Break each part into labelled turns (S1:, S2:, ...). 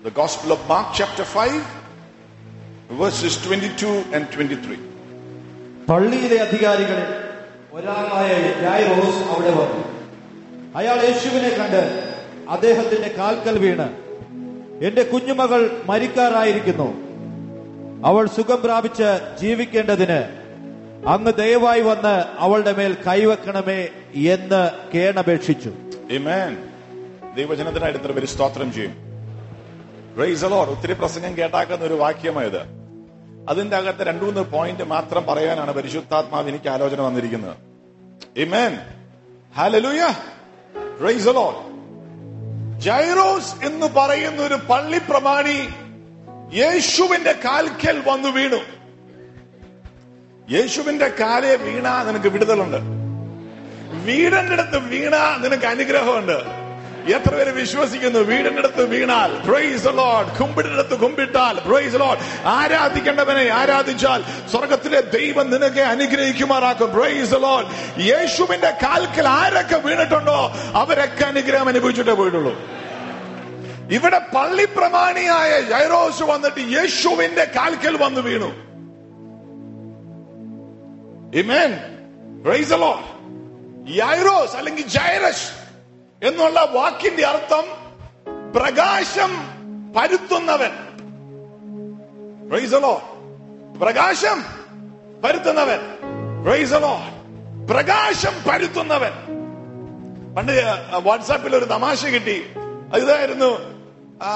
S1: The Gospel of Mark, chapter 5, verses 22 and 23.
S2: പള്ളിയിലെ അധികാരികളിൽ ഒരാളായ യായ്റോസ് അവിടെ വന്നു അയാൾ യേശുവിനെ കണ്ട് അദ്ദേഹത്തിന്റെ കാൽക്കൽ വീണ് എന്റെ കുഞ്ഞുമകൾ മരിക്കാറായിരിക്കുന്നു അവൾ സുഖം പ്രാപിച്ച് ജീവിക്കേണ്ടതിന് അങ്ങ് ദയവായി വന്ന് അവളുടെ മേൽ കൈവെക്കണമേ എന്ന് കേണപേക്ഷിച്ചു
S1: Amen. ദൈവജനത്തിനായിട്ട് ഇത്ര പേര് സ്തോത്രം ചെയ്യും Praise the Lord. ഒത്തിരി പ്രസംഗം കേട്ടാക്കുന്ന ഒരു വാക്യമായത് അതിന്റെ അകത്ത് രണ്ടു മൂന്ന് പോയിന്റ് മാത്രം പറയാനാണ് പരിശുദ്ധാത്മാവ് എനിക്ക് ആലോചന വന്നിരിക്കുന്നത് Amen. Hallelujah. Praise the Lord. Jairus എന്ന് പറയുന്ന ഒരു പള്ളി പ്രമാണി യേശുവിന്റെ കാൽക്കൽ വന്നു വീണു യേശുവിന്റെ കാലെ വീണ നിനക്ക് വിടുതലുണ്ട് വീടിന്റെ അടുത്ത് വീണ നിനക്ക് അനുഗ്രഹമുണ്ട് എത്ര പേര് വിശ്വസിക്കുന്നു വീടിന്റെ അടുത്ത് വീണാൽ പ്രൈസ് ലോഡ് കുമ്പിടിന്റെ അടുത്ത് കുമ്പിട്ടാൽ പ്രൈസ് ലോഡ് ആരാധിക്കേണ്ടവനെ ആരാധിച്ചാൽ സ്വർഗത്തിലെ ദൈവം നിനക്ക് അനുഗ്രഹിക്കുമാറാക്കും പ്രൈസ് ലോഡ് യേശുവിന്റെ കാൽക്കൽ ആരൊക്കെ വീണിട്ടുണ്ടോ അവരൊക്കെ അനുഗ്രഹം അനുഭവിച്ചിട്ടേ പോയിട്ടുള്ളൂ ഇവിടെ പള്ളി പ്രമാണിയായ ജൈറോസ് വന്നിട്ട് യേശുവിന്റെ കാൽക്കൽ വന്ന് വീണു Amen. Praise the Lord. യൈറോസ് അല്ലെങ്കിൽ ജൈറസ് എന്നുള്ള വാക്കിന്റെ അർത്ഥം പ്രകാശം പരുത്തുന്നവൻ Praise the Lord. പ്രകാശം പരുത്തുന്നവൻ Praise the Lord. പ്രകാശം പരുത്തുന്നവൻ പണ്ട് വാട്സാപ്പിൽ ഒരു തമാശ കിട്ടി അത് ഇതായിരുന്നു ആ,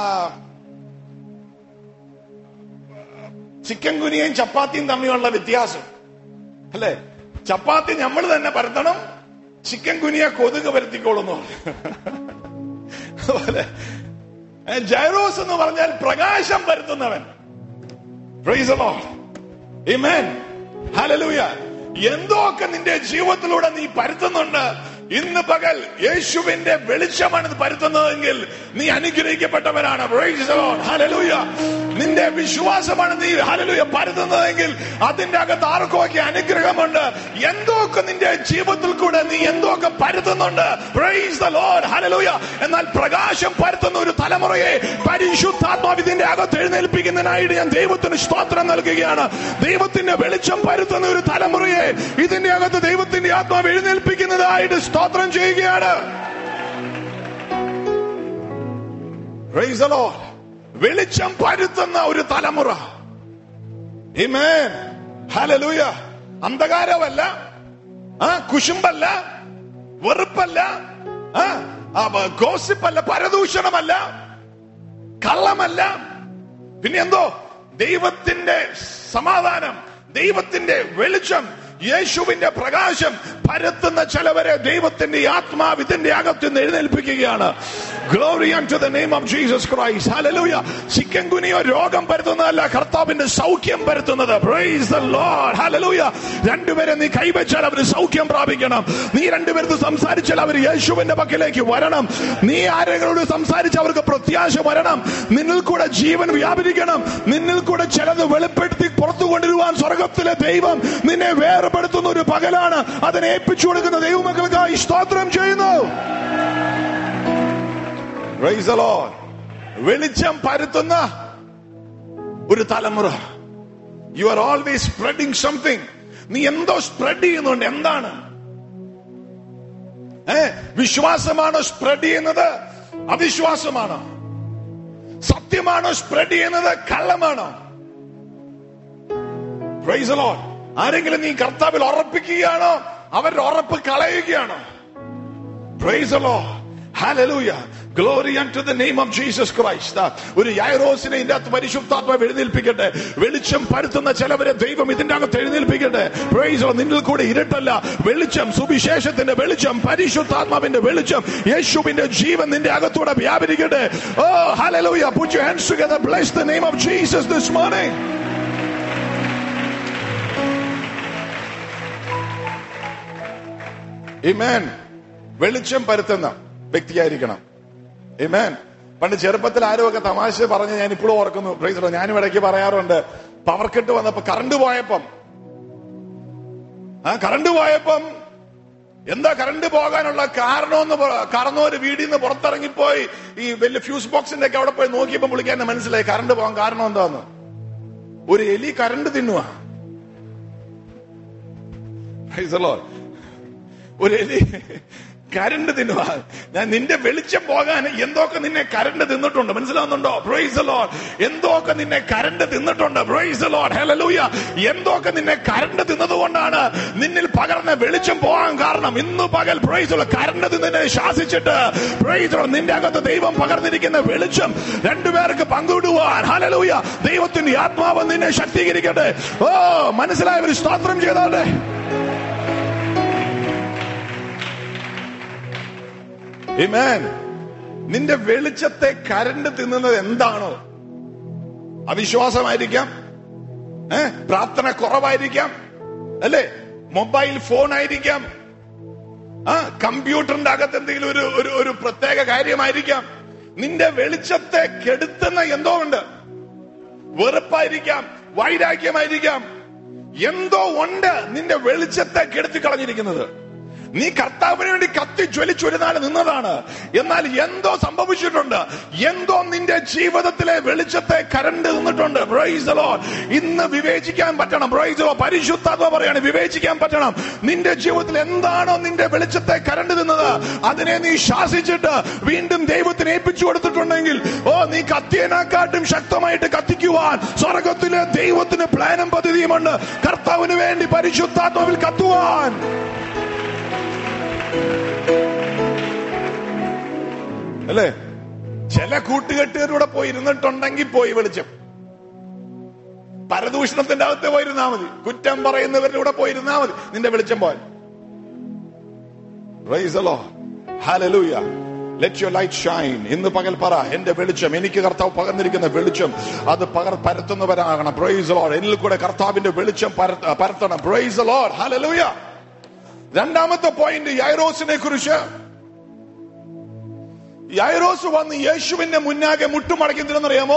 S1: ചിക്കൻ കുനിയയും ചപ്പാത്തിയും തമ്മിലുള്ള വ്യത്യാസം അല്ലെ ചപ്പാത്തി നമ്മൾ തന്നെ പരത്തണം ചിക്കൻ കുനിയ കൊതുക് പരത്തിക്കോളുന്നു അതുപോലെ ഏ, ജൈറോസ് എന്ന് പറഞ്ഞാൽ പ്രകാശം പരത്തുന്നവൻ Praise the Lord. Amen. Hallelujah. എന്തൊക്കെ നിന്റെ ജീവിതത്തിലൂടെ നീ പരത്തുന്നുണ്ട് ഇന്ന് പകൽ യേശുവിന്റെ വെളിച്ചമാണ് ഇത് പരത്തുന്നതെങ്കിൽ നീ അനുഗ്രഹിക്കപ്പെട്ടവനാണ് Praise the Lord. Hallelujah. നിന്റെ വിശ്വാസമാണ് നീ ഹലലുയ പരത്തുന്നതെങ്കിൽ അതിന്റെ അകത്ത് ആർക്കൊക്കെ അനുഗ്രഹമുണ്ട് എന്തൊക്കെ നിന്റെ ജീവിതത്തിൽ കൂടെ നീ എന്തൊക്കെ പരത്തുന്നുണ്ട് Praise the Lord. Hallelujah. എന്നാൽ പ്രകാശം പരത്തുന്ന ഒരു തലമുറയെ പരിശുദ്ധാത്മാവ് ഇതിന്റെ അകത്ത് എഴുന്നേൽപ്പിക്കുന്നതിനായിട്ട് ഞാൻ ദൈവത്തിന് സ്തോത്രം നൽകുകയാണ് ദൈവത്തിന്റെ വെളിച്ചം പരത്തുന്ന ഒരു തലമുറയെ ഇതിന്റെ അകത്ത് ദൈവത്തിന്റെ ആത്മാവ് എഴുന്നേൽപ്പിക്കുന്നതായിട്ട് സ്തോത്രം ചെയ്യുകയാണ് Praise the Lord. വെളിച്ചം പരുത്തുന്ന ഒരു തലമുറ Amen. Hallelujah. അന്ധകാരമല്ല ആ കുശുമ്പല്ല വെറുപ്പല്ല ആ ആ, ഗോസിപ്പല്ല പരദൂഷണമല്ല കള്ളമല്ല പിന്നെ എന്തോ ദൈവത്തിന്റെ സമാധാനം ദൈവത്തിന്റെ വെളിച്ചം യേശുവിന്റെ പ്രകാശം പരത്തുന്ന ചിലവരെ ദൈവത്തിന്റെ ആത്മാവ് ഇതിന്റെ അകത്ത് നിന്ന് എഴുന്നേൽപ്പിക്കുകയാണ് glory to the name of Jesus Christ hallelujah ചിക്കൻ കുനിയോ രോഗം പരത്തുന്നതല്ല കർത്താവിന്റെ സൗഖ്യം പരത്തുന്നത് പ്രൈസ് ദ ലോർഡ് ഹല്ലേലൂയ രണ്ടുപേരെ നീ കൈവച്ചാൽ അവർ സൗഖ്യം പ്രാപിക്കണം നീ രണ്ടുപേർക്ക് സംസാരിച്ചാൽ അവർ യേശുവിന്റെ പക്കലേക്ക് വരണം നീ ആരെങ്കിലോട് സംസാരിച്ച് അവർക്ക് പ്രത്യാശ വരണം നിന്നിൽ കൂടെ ജീവൻ വ്യാപരിക്കണം നിന്നിൽ കൂടെ ചിലത് വെളിപ്പെടുത്തി പുറത്തു കൊണ്ടുവരുവാൻ സ്വർഗത്തിലെ ദൈവം നിന്നെ വേർപെടുത്തുന്ന ഒരു പകലാണ് അതിനെ ഏൽപ്പിച്ചു കൊടുക്കുന്ന ദൈവമക്കൾക്കായി സ്തോത്രം ചെയ്യുന്നു Praise the Lord. വെളിച്ചം പരത്തുന്ന ഒരു തലമുറ you are always spreading something നീ എന്തോ സ്പ്രെഡ് ചെയ്യുന്നുണ്ട് എന്താണ് ഏ വിശ്വാസമാണോ സ്പ്രെഡ് ചെയ്യുന്നത് അവിശ്വാസമാണോ സത്യമാണോ സ്പ്രെഡ് ചെയ്യുന്നത് കള്ളമാണോ പ്രൈസ് ലോഡ് ആരെങ്കിലും നീ കർത്താവിൽ ഉറപ്പിക്കുകയാണോ അവരുടെ ഉറപ്പ് കളയുകയാണോ praise Lord Hallelujah. Glory unto the name of Jesus Christ. ആ, ഒരു യൈറോസിനെ ഇതിന്റെ അകത്ത് പരിശുദ്ധാത്മാവ് എഴുന്നേൽപ്പിക്കട്ടെ വെളിച്ചം പരത്തുന്ന ചിലവരെ ദൈവം ഇതിന്റെ അകത്ത് എഴുന്നേൽപ്പിക്കട്ടെ പ്രൈസ് നിന്നിൽ കൂടെ ഇരുട്ടല്ല വെളിച്ചം സുവിശേഷത്തിന്റെ വെളിച്ചം പരിശുദ്ധാത്മാവിന്റെ വെളിച്ചം യേശുവിന്റെ ജീവൻ നിന്റെ അകത്തൂടെ വ്യാപരിക്കട്ടെ ഓ hallelujah put your hands together bless the name of Jesus this morning Amen. വെളിച്ചം പരത്തുന്ന വ്യക്തിയായിരിക്കണം Amen. പണ്ട് ചെറുപ്പത്തിൽ ആരും ഒക്കെ തമാശ പറഞ്ഞ് ഞാൻ ഇപ്പോഴും ഓർക്കുന്നു പ്രൈസ് ലോർഡ്. ഞാനും ഇടയ്ക്ക് പറയാറുണ്ട് പവർ കട്ട് വന്നപ്പോ കറണ്ട് പോയപ്പം ആ കറണ്ട് പോയപ്പം എന്താ കറണ്ട് പോകാനുള്ള കാരണമെന്ന് കറന്നോര് വീടിൽ നിന്ന് പുറത്തിറങ്ങിപ്പോയി ഈ വലിയ ഫ്യൂസ് ബോക്സിന്റെ ഒക്കെ അവിടെ പോയി നോക്കിയപ്പോ പുള്ളിക്കാൻ എന്നെ മനസ്സിലായി കറണ്ട് പോകാൻ കാരണം എന്താന്ന് ഒരു എലി കറണ്ട് തിന്നുക ഒരു എലി കരണ്ട് തിന്നുക ഞാൻ നിന്റെ വെളിച്ചം പോകാൻ എന്തൊക്കെ നിന്നെ കരണ്ട് തിന്നിട്ടുണ്ട് മനസ്സിലാവുന്നുണ്ടോ പ്രൈസ് ലോഡ് എന്തൊക്കെ നിന്നെ കരണ്ട് തിന്നിട്ടുണ്ട് പ്രൈസ് ലോഡ് ഹല്ലേലൂയ എന്തൊക്കെ നിന്നെ കരണ്ട് തിന്നതുകൊണ്ടാണ് നിന്നിൽ പകർന്ന വെളിച്ചം പോകാൻ കാരണം ഇന്ന് പകൽ പ്രൈസ് ലോഡ് കരണ്ട് തിന്നെ ശാസിച്ചിട്ട് പ്രൈസ് ലോഡ് നിന്റെ അകത്ത് ദൈവം പകർന്നിരിക്കുന്ന വെളിച്ചം രണ്ടുപേർക്ക് പങ്കിടുവാൻ ഹല്ലേലൂയ ദൈവത്തിന്റെ ആത്മാവ് നിന്നെ ശക്തീകരിക്കട്ടെ ഓ മനസ്സിലായവർ സ്തോത്രം ചെയ്തോട്ടെ Amen. നിന്റെ വെളിച്ചത്തെ കരണ്ട് തിന്നുന്നത് എന്താണോ അവിശ്വാസമായിരിക്കാം ഏ പ്രാർത്ഥന കുറവായിരിക്കാം അല്ലേ മൊബൈൽ ഫോൺ ആയിരിക്കാം ആ കമ്പ്യൂട്ടറിന്റെ അകത്ത് എന്തെങ്കിലും ഒരു ഒരു ഒരു പ്രത്യേക കാര്യമായിരിക്കാം നിന്റെ വെളിച്ചത്തെ കെടുത്തുന്ന എന്തോ ഉണ്ട് വെറുപ്പായിരിക്കാം വൈരാഗ്യമായിരിക്കാം എന്തോ ഉണ്ട് നിന്റെ വെളിച്ചത്തെ കെടുത്തി കളഞ്ഞിരിക്കുന്നത് നീ കർത്താവിന് വേണ്ടി കത്തി ജ്വലിച്ചൊരു നാൾ നിന്നതാണ് എന്നാൽ എന്തോ സംഭവിച്ചിട്ടുണ്ട് എന്തോ നിന്റെ ജീവിതത്തിലെ വെളിച്ചത്തെ കരണ്ട് നിന്നിട്ടുണ്ട് Praise the Lord. ഇന്ന് വിവേചിക്കാൻ പറ്റണം Praise the Lord. പരിശുദ്ധാത്മ പറയാണ് വിവേചിക്കാൻ പറ്റണം നിന്റെ ജീവിതത്തിൽ എന്താണോ നിന്റെ വെളിച്ചത്തെ കരണ്ട് നിന്നത് അതിനെ നീ ശാസിച്ചിട്ട് വീണ്ടും ദൈവത്തിന് ഏൽപ്പിച്ചു കൊടുത്തിട്ടുണ്ടെങ്കിൽ ഓ നീ കത്തിയതിനെക്കാട്ടും ശക്തമായിട്ട് കത്തിക്കുവാൻ സ്വർഗത്തിലെ ദൈവത്തിന് പ്ലാനും പദ്ധതിയുമുണ്ട് കർത്താവിന് വേണ്ടി പരിശുദ്ധാത്മാവിൽ കത്തുവാൻ അല്ലേ ചില കൂട്ടുകെട്ടുകാരുടെ പോയി ഇരുന്നിട്ടുണ്ടെങ്കിൽ പോയി വെളിച്ചം പരദൂഷണത്തിന്റെ അകത്ത് പോയിരുന്നാ മതി കുറ്റം പറയുന്നവരുടെ കൂടെ പോയിരുന്നാ മതി നിന്റെ വെളിച്ചം പോൻ ലെറ്റ് യുവർ ലൈറ്റ് ഷൈൻ ഇന്ന് പകൽ പറ എന്റെ വെളിച്ചം എനിക്ക് കർത്താവ് പകർന്നിരിക്കുന്ന വെളിച്ചം അത് പകർ പരത്തുന്നവരാകണം പ്രൈസ് ലോഡ് എന്നിൽ കൂടെ കർത്താവിന്റെ വെളിച്ചം പരത്ത- പരത്തണം പ്രൈസ് ലോഡ് ഹലലൂയ രണ്ടാമത്തെ പോയിന്റ് യൈറോസിനെ കുറിച്ച് യൈറോസ് വന്ന് യേശുവിന്റെ മുന്നാകെ മുട്ടുമടക്കി എന്തിനെന്നറിയാമോ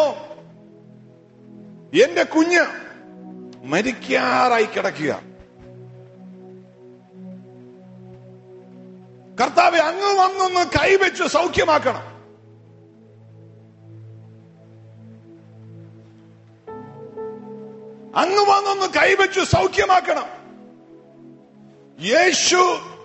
S1: എന്റെ കുഞ്ഞ് മരിക്കാറായി കിടക്കുക കർത്താവെ അങ്ങ് വന്നൊന്ന് കൈവച്ച് സൗഖ്യമാക്കണം അങ്ങ് വന്നൊന്ന് കൈവച്ചു സൗഖ്യമാക്കണം യേശു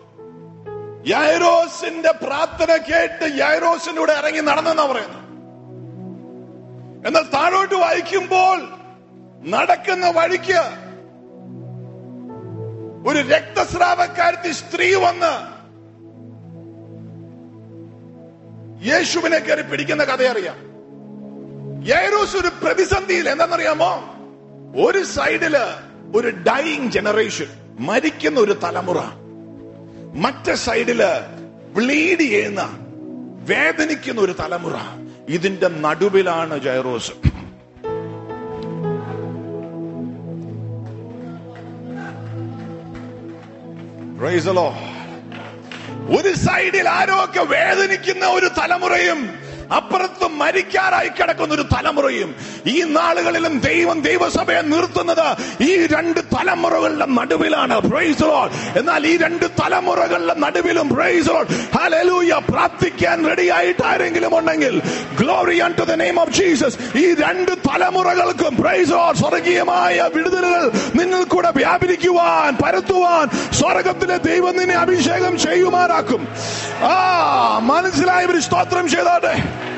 S1: യൈറോസിന്റെ പ്രാർത്ഥന കേട്ട് യൈറോസിലൂടെ ഇറങ്ങി നടന്നെന്നാ പറയുന്നത് എന്നാൽ താഴോട്ട് വായിക്കുമ്പോൾ നടക്കുന്ന വഴിക്ക് ഒരു രക്തസ്രാവക്കാരത്തി സ്ത്രീ വന്ന് യേശുവിനെ കയറി പിടിക്കുന്ന കഥ അറിയാം യൈറോസ് ഒരു പ്രതിസന്ധിയിൽ എന്താണെന്നറിയാമോ ഒരു സൈഡില് ഒരു ഡൈയിങ് ജനറേഷൻ മരിക്കുന്ന ഒരു തലമുറ മറ്റേ സൈഡില് ബ്ലീഡ് ചെയ്യുന്ന വേദനിക്കുന്ന ഒരു തലമുറ ഇതിന്റെ നടുവിലാണ് ജയറോസ് Praise the Lord. ഒരു സൈഡിൽ ആരൊക്കെ വേദനിക്കുന്ന ഒരു തലമുറയും അപ്പുറത്ത് മരിക്കാറായി കിടക്കുന്ന ഒരു തലമുറയും ഈ നാളുകളിലും ദൈവം ദൈവസഭയെ നിർത്തുന്നത് ഈ രണ്ട് തലമുറകളുടെ നടുവിലാണ് Praise the Lord. എന്നാൽ ഈ രണ്ട് തലമുറകളുടെ നടുവിലും Praise the Lord. Hallelujah. പ്രാർത്ഥിക്കാൻ റെഡി ആയിട്ട് ആരെങ്കിലും ഉണ്ടെങ്കിൽ glory to the name of Jesus ഈ രണ്ട് തലമുറകൾക്കും Praise the Lord. സ്വർഗീയമായ വിടുതലുകൾ നിന്നിൽ കൂടെ വ്യാപരിക്കുവാൻ പരത്തുവാൻ സ്വർഗത്തിലെ ദൈവം നിന്നെ അഭിഷേകം ചെയ്യുമാറാക്കും ആ മനസ്സിലായവർ സ്തോത്രം ചെയ്തോട്ടെ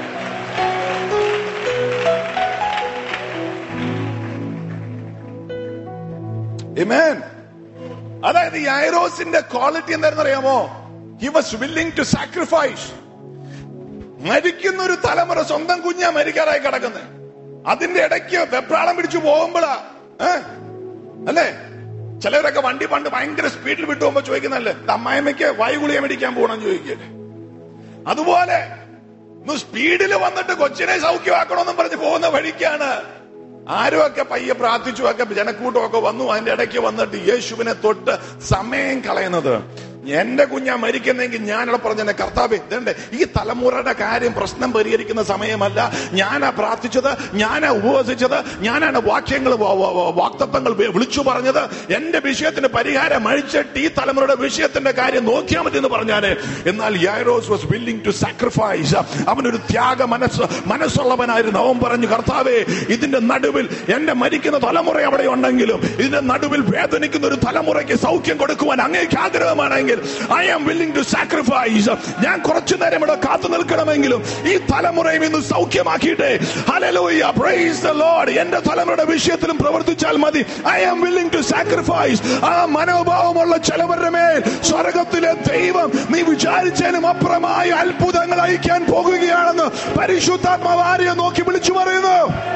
S1: Amen. അതായത് ഈ ഐറോസിന്റെ ക്വാളിറ്റി എന്തായിരുന്നു അറിയാമോ he was willing to sacrifice മരിക്കുന്ന ഒരു തലമുറ സ്വന്തം കുഞ്ഞാ മരിക്കാറായി കിടക്കുന്നത് അതിന്റെ ഇടയ്ക്ക് വെപ്രാളം പിടിച്ചു പോകുമ്പോഴാ ഏ? അല്ലേ ചിലവരൊക്കെ വണ്ടി പണ്ട് ഭയങ്കര സ്പീഡിൽ വിട്ടു പോകുമ്പോ ചോദിക്കുന്നല്ലേ അമ്മായിമ്മയ്ക്ക് വായുഗുളിക മേടിക്കാൻ പോകണം ചോദിക്കല്ലേ അതുപോലെ ഒന്ന് സ്പീഡിൽ വന്നിട്ട് കൊച്ചിനെ സൗഖ്യമാക്കണമെന്നും പറഞ്ഞ് പോകുന്ന വഴിക്കാണ് ആരുമൊക്കെ പയ്യെ പ്രാർത്ഥിച്ചു ഒക്കെ ജനക്കൂട്ടമൊക്കെ വന്നു അതിന്റെ ഇടയ്ക്ക് വന്നിട്ട് യേശുവിനെ തൊട്ട് സമയം കളയുന്നത് എന്റെ കുഞ്ഞാ മരിക്കുന്നെങ്കിൽ ഞാനിവിടെ പറഞ്ഞ കർത്താവ് ഇതണ്ടേ ഈ തലമുറയുടെ കാര്യം പ്രശ്നം പരിഹരിക്കുന്ന സമയമല്ല ഞാനാ പ്രാർത്ഥിച്ചത് ഞാനാ ഉപവസിച്ചത് ഞാനാണ് വാക്യങ്ങൾ വ- വ- വ- വാക്തത്വങ്ങൾ വി- വിളിച്ചു പറഞ്ഞത് എന്റെ വിഷയത്തിന് പരിഹാരം അഴിച്ചിട്ട് ഈ തലമുറയുടെ വിഷയത്തിന്റെ കാര്യം നോക്കിയാൽ മതി എന്ന് പറഞ്ഞാല് എന്നാൽ Jairus was willing to sacrifice അവനൊരു ത്യാഗ മനസ്സ് മനസ്സുള്ളവനായിരുന്നു അവൻ പറഞ്ഞു കർത്താവേ ഇതിന്റെ നടുവിൽ എന്റെ മരിക്കുന്ന തലമുറ അവിടെ ഉണ്ടെങ്കിലും ഇതിന്റെ നടുവിൽ വേദനിക്കുന്ന ഒരു തലമുറയ്ക്ക് സൗഖ്യം കൊടുക്കുവാൻ അങ്ങേക്ക് ആഗ്രഹമാണെങ്കിൽ I am willing to sacrifice ഞാൻ കുറച്ചു നേരം ഇവിടെ കാത്തു നിൽക്കണമെങ്കിലും ഈ തലമുറയും ഇന്ന് സൗഖ്യമാക്കിയിട്ടെ ഹല്ലേലൂയ പ്രൈസ് ദ ലോർഡ് എന്റെ തലമുറയുടെ വിഷയത്തിലും പ്രവർത്തിച്ചാൽ മതി I am willing to sacrifice ആ മനോഭാവമുള്ള ചിലവരുടെ മേൽ സ്വർഗത്തിലെ ദൈവം നീ വിചാരിച്ചതിനും അപ്പുറമായ അത്ഭുതങ്ങൾ അയക്കാൻ പോകുകയാണെന്ന് പരിശുദ്ധാത്മാവ് ആരെയോ നോക്കി വിളിച്ചു പറയുന്നു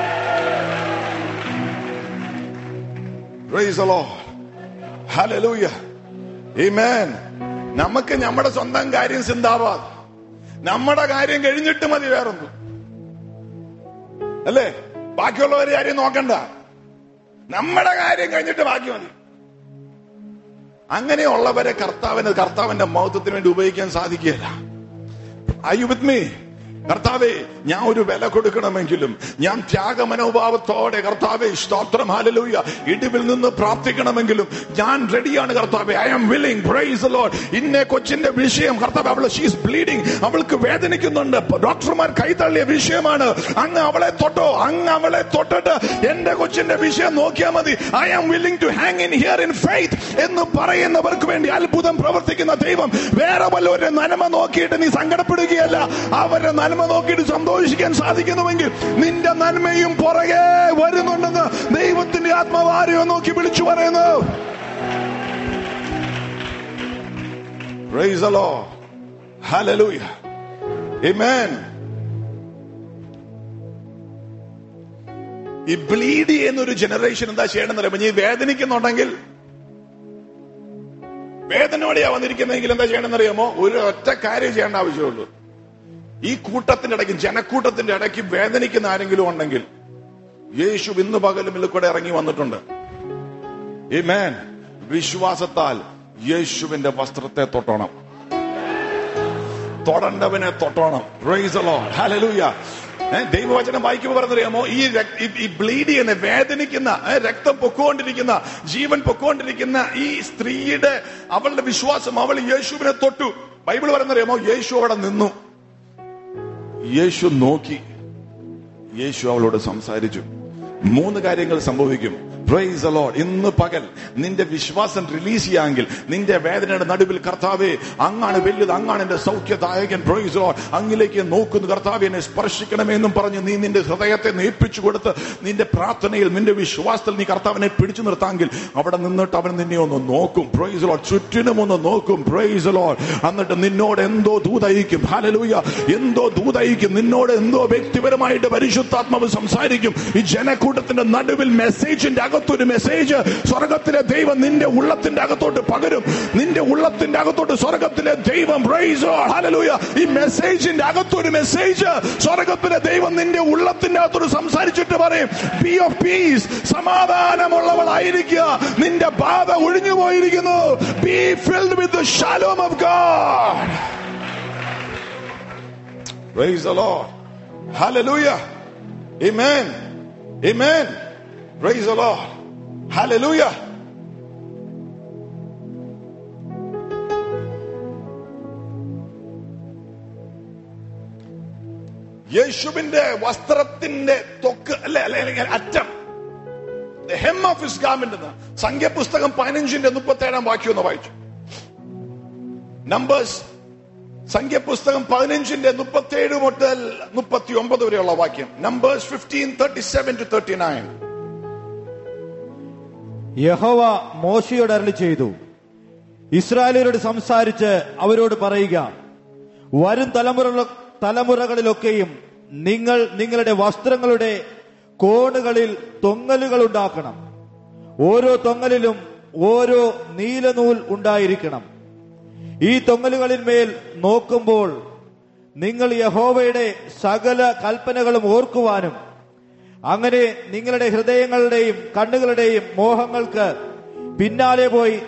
S1: Praise the Lord. Hallelujah. Amen. നമുക്ക് നമ്മുടെ സ്വന്തം കാര്യം ചിന്താവാതെ നമ്മുടെ കാര്യം കഴിഞ്ഞിട്ട് മതി വേറൊന്നും അല്ലേ ബാക്കിയുള്ളവരെ കാര്യം നോക്കണ്ട നമ്മുടെ കാര്യം കഴിഞ്ഞിട്ട് ബാക്കി മതി അങ്ങനെയുള്ളവരെ കർത്താവിന് കർത്താവിന്റെ മഹത്വത്തിന് വേണ്ടി ഉപയോഗിക്കാൻ സാധിക്കുകയില്ല Are you with me? കർത്താവേ ഞാൻ ഒരു വില കൊടുക്കണമെങ്കിലും ഞാൻ ത്യാഗമനോഭാവത്തോടെ കർത്താവേ സ്തോത്രം ഹാലലൂയ ഇടിവിൽ നിന്ന് പ്രാർത്ഥിക്കണമെങ്കിലും ഞാൻ റെഡിയാണ് കർത്താവേ I am willing praise Lord ഇന്നെ കൊച്ചിന്റെ വിഷയം കർത്താവ് അവള് ഷീസ് ബ്ലീഡിംഗ് അവൾക്ക് വേദനിക്കുന്നുണ്ട് ഡോക്ടർമാർ കൈതള്ളിയ വിഷയമാണ് അങ്ങ് അവളെ തൊട്ടോ അങ്ങ് അവളെ തൊട്ടിട്ട് എന്റെ കൊച്ചിന്റെ വിഷയം നോക്കിയാൽ മതി I am willing to hang in here in faith എന്ന് പറയുന്നവർക്ക് വേണ്ടി അത്ഭുതം പ്രവർത്തിക്കുന്ന ദൈവം വേറെ വല്ലവരുടെ നന്മ നോക്കിയിട്ട് നീ സങ്കടപ്പെടുകയല്ല അവരുടെ നന്മ നോക്കിയിട്ട് സന്തോഷിക്കാൻ സാധിക്കുന്നുവെങ്കിൽ നിന്റെ നന്മയും പുറകെ വരുന്നുണ്ടെന്ന് ദൈവത്തിന്റെ ആത്മാവ് ആരെയോ നോക്കി വിളിച്ചു പറയുന്നു Praise the Lord. Hallelujah. Amen. ഈ ബ്ലീഡ് ചെയ്യുന്ന ഒരു ജനറേഷൻ എന്താ ചെയ്യണമെന്ന് അറിയാം നീ വേദനിക്കുന്നുണ്ടെങ്കിൽ വേദനയോടെയാ വന്നിരിക്കുന്നതെങ്കിൽ എന്താ ചെയ്യണമെന്ന് അറിയാമോ ഒരു ഒറ്റ കാര്യം ചെയ്യേണ്ട ആവശ്യമുള്ളൂ ഈ കൂട്ടത്തിന്റെ ഇടയ്ക്ക് ജനക്കൂട്ടത്തിന്റെ ഇടയ്ക്ക് വേദനിക്കുന്ന ആരെങ്കിലും ഉണ്ടെങ്കിൽ യേശു ഇന്ന് പകലും ഇതിൽ കൂടെ ഇറങ്ങി വന്നിട്ടുണ്ട് Amen. വിശ്വാസത്താൽ യേശുവിന്റെ വസ്ത്രത്തെ തൊട്ടോണം തൊടണ്ടവനെ തൊട്ടോണം പ്രൈസ് ലോഡ് ഹല്ലേലൂയ ഏ, ദൈവവചനം വായിക്കുമ്പോൾ പറഞ്ഞറിയാമോ ഈ രക്- ഈ- ഈ ബ്ലീഡ് ചെയ്യുന്ന വേദനിക്കുന്ന ഏ, രക്തം പൊക്കോണ്ടിരിക്കുന്ന ജീവൻ പൊക്കോണ്ടിരിക്കുന്ന ഈ സ്ത്രീയുടെ അവളുടെ വിശ്വാസം അവൾ യേശുവിനെ തൊട്ടു ബൈബിൾ പറയുന്നറിയാമോ യേശു അവിടെ നിന്നു യേശു നോക്കി യേശു അവളോട് സംസാരിച്ചു മൂന്ന് കാര്യങ്ങൾ സംഭവിക്കും Praise the Lord. ഇന്ന് പകൽ നിന്റെ വിശ്വാസം റിലീസ് ചെയ്യാമെങ്കിൽ നിന്റെ വേദനയുടെ നടുവിൽ കർത്താവെ അങ്ങാണ് വലുത് അങ്ങാണ് എന്റെ സൗഖ്യദായകൻ പ്രൈസ് ലോഡ് അങ്ങിലേക്ക് നോക്കുന്നു കർത്താവെ എന്നെ സ്പർശിക്കണമെന്നും പറഞ്ഞ് നീ നിന്റെ ഹൃദയത്തെ നേപ്പിച്ചു കൊടുത്ത് നിന്റെ പ്രാർത്ഥനയിൽ നിന്റെ വിശ്വാസത്തിൽ നീ കർത്താവിനെ പിടിച്ചു നിർത്താമെങ്കിൽ അവിടെ നിന്നിട്ട് അവൻ നിന്നെ ഒന്ന് നോക്കും പ്രൈസ് ലോഡ് ചുറ്റിനും ഒന്ന് നോക്കും പ്രൈസ് ലോഡ് എന്നിട്ട് നിന്നോട് എന്തോ ദൂതയിക്കും ഹാലലൂയ എന്തോ ദൂതയിക്കും നിന്നോട് എന്തോ വ്യക്തിപരമായിട്ട് പരിശുദ്ധാത്മാവ് സംസാരിക്കും ഈ ജനക്കൂട്ടത്തിന്റെ നടുവിൽ മെസ്സേജിന്റെ അകത്തൊരു മെസ്സേജ് സ്വർഗത്തിലെ ദൈവം നിന്റെ ഉള്ളത്തിന്റെ അകത്തോട്ട് പകരും നിന്റെ ഉള്ളത്തിന്റെ അകത്തോട്ട് സ്വർഗത്തിലെ ദൈവം praise the Lord. Hallelujah. ഈ മെസ്സേജിന്റെ അകത്തൊരു മെസ്സേജ് സ്വർഗത്തിലെ ദൈവം നിന്റെ ഉള്ളത്തിന്റെ അകത്തോട്ട് സംസാരിച്ചിട്ട് പറയും ബി ഓഫ് പീസ് സമാധാനമുള്ളവളായിരിക്കുക നിന്റെ ബാധ ഒഴിഞ്ഞു പോയിരിക്കുന്നു be filled with the shalom of God. Praise the Lord. Hallelujah. Amen. Amen. Praise the Lord. Hallelujah. യേശുവിന്റെ വസ്ത്രത്തിന്റെ തൊക്ക് അല്ലെ അല്ലെ അല്ലെങ്കിൽ അറ്റം ഹെം ഓഫ് ഹിസ് ഗാർമെന്റ് എന്ന് സംഖ്യപുസ്തകം പതിനഞ്ചിന്റെ മുപ്പത്തി ഏഴാം വാക്യം ഒന്ന് വായിച്ചു നമ്പേഴ്സ് സംഖ്യപുസ്തകം പതിനഞ്ചിന്റെ മുപ്പത്തിയേഴ് മുതൽ മുപ്പത്തി ഒമ്പത് വരെയുള്ള വാക്യം numbers fifteen thirty seven to thirty nine
S2: യഹോവ മോശയോട് അരളി ചെയ്തു ഇസ്രായേലിയരോട് സംസാരിച്ച് അവരോട് പറയുക വരും തലമുറ തലമുറകളിലൊക്കെയും നിങ്ങൾ നിങ്ങളുടെ വസ്ത്രങ്ങളുടെ കോണുകളിൽ തൊങ്ങലുകൾ ഉണ്ടാക്കണം ഓരോ തൊങ്ങലിലും ഓരോ നീലനൂൽ ഉണ്ടായിരിക്കണം ഈ തൊങ്ങലുകളിന്മേൽ നോക്കുമ്പോൾ നിങ്ങൾ യഹോവയുടെ സകല കൽപ്പനകളും ഓർക്കുവാനും അങ്ങനെ നിങ്ങളുടെ ഹൃദയങ്ങളുടെയും കണ്ണുകളുടെയും മോഹങ്ങൾക്ക് പിന്നാലെ പോയി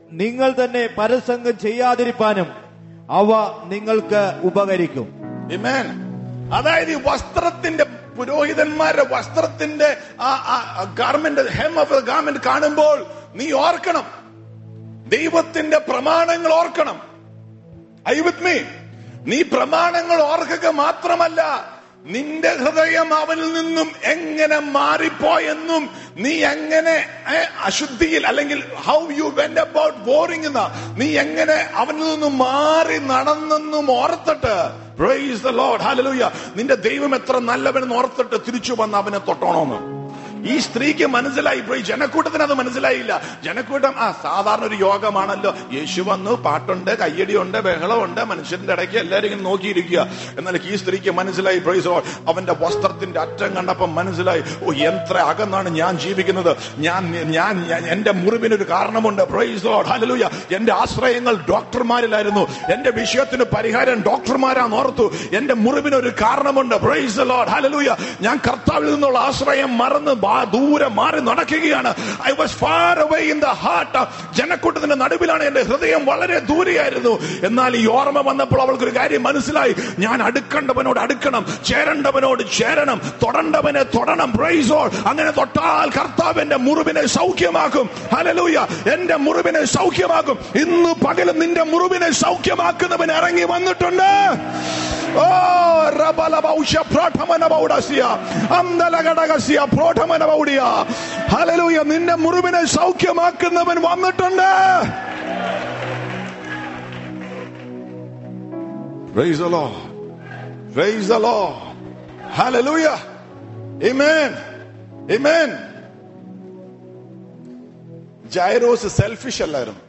S2: നിങ്ങൾ തന്നെ പരസംഗം ചെയ്യാതിരിപ്പാനും അവ നിങ്ങൾക്ക് ഉപകരിക്കും
S1: Amen. അതായത് ഈ വസ്ത്രത്തിന്റെ പുരോഹിതന്മാരുടെ വസ്ത്രത്തിന്റെ ആ ഗാർമെന്റ് ഹെം ഓഫ് ഗാർമെന്റ് കാണുമ്പോൾ നീ ഓർക്കണം ദൈവത്തിന്റെ പ്രമാണങ്ങൾ ഓർക്കണം ഐ വിത്ത് മീ നീ പ്രമാണങ്ങൾ ഓർക്കുക മാത്രമല്ല നിന്റെ ഹൃദയം അവനിൽ നിന്നും എങ്ങനെ മാറിപ്പോയെന്നും നീ എങ്ങനെ ഏ, അശുദ്ധിയിൽ അല്ലെങ്കിൽ how you went about boring എന്ന നീ എങ്ങനെ അവനിൽ നിന്നും മാറി നടന്നെന്നും ഓർത്തിട്ട് പ്രൈസ് ദ ലോർഡ് ഹല്ലേലൂയ നിന്റെ ദൈവം എത്ര നല്ലവനെന്ന് ഓർത്തിട്ട് തിരിച്ചു വന്ന് അവനെ തൊട്ടോണമെന്ന് ഈ സ്ത്രീക്ക് മനസ്സിലായി പോയി ജനക്കൂട്ടത്തിന് അത് മനസ്സിലായില്ല ജനക്കൂട്ടം ആ സാധാരണ ഒരു യോഗമാണല്ലോ യേശു വന്നു പാട്ടുണ്ട് കയ്യടിയുണ്ട് ബഹളമുണ്ട് മനുഷ്യന്റെ ഇടയ്ക്ക് എല്ലാവരും ഇങ്ങനെ നോക്കിയിരിക്കുക എന്നാൽ ഈ സ്ത്രീക്ക് മനസ്സിലായി പ്രൈസ് അവന്റെ വസ്ത്രത്തിന്റെ അറ്റം കണ്ടപ്പം മനസ്സിലായി ഓ എത്ര അകന്നാണ് ഞാൻ ജീവിക്കുന്നത് ഞാൻ ഞാൻ ഞാൻ- എന്റെ മുറിവിനൊരു കാരണമുണ്ട് പ്രൈസ് ലോഡ് ഹല്ലേലൂയ എന്റെ ആശ്രയങ്ങൾ ഡോക്ടർമാരിലായിരുന്നു എന്റെ വിഷയത്തിന് പരിഹാരം ഡോക്ടർമാരാന്ന് ഓർത്തു എന്റെ മുറിവിനൊരു കാരണമുണ്ട് പ്രൈസ് ലോഡ് ഹല്ലേലൂയ ഞാൻ കർത്താവിൽ നിന്നുള്ള ആശ്രയം മറന്ന് ബാ- ദൂരെ മാറി നടക്കുകയാണ് I was far away in the heart ജനക്കൂട്ടത്തിന്റെ നടുവിലാണ് എന്റെ ഹൃദയം വളരെ ദൂരെയായിരുന്നു എന്നാൽ ഈ ഓർമ്മ വന്നപ്പോൾ അവൾക്കൊരു കാര്യം മനസ്സിലായി ഞാൻ അടുക്കേണ്ടവനോട് അടുക്കണം ചേരേണ്ടവനോട് ചേരണം തൊടേണ്ടവനെ തൊടണം പ്രൈസോ അങ്ങനെ തൊട്ടാൽ കർത്താവ് എന്റെ മുറിവിനെ സൗഖ്യമാക്കും ഹലലൂയ എന്റെ മുറിവിനെ സൗഖ്യമാക്കും ഇന്ന് പകലും നിന്റെ മുറിവിനെ സൗഖ്യമാക്കുന്നവൻ ഇറങ്ങി വന്നിട്ടുണ്ട് ഓ റബലബൗഷ പ്രോഠമനബൗഡസിയ അന്തലഘടകസിയ പ്രോഠമനബൗഡിയ ഹല്ലേലൂയ നിന്റെ മുറിവിനെ സൗഖ്യമാക്കുന്നവൻ വന്നിട്ടുണ്ട് Praise the Lord. Praise the Lord. Hallelujah. Amen. Amen. Jairus selfish അല്ലായിരുന്നു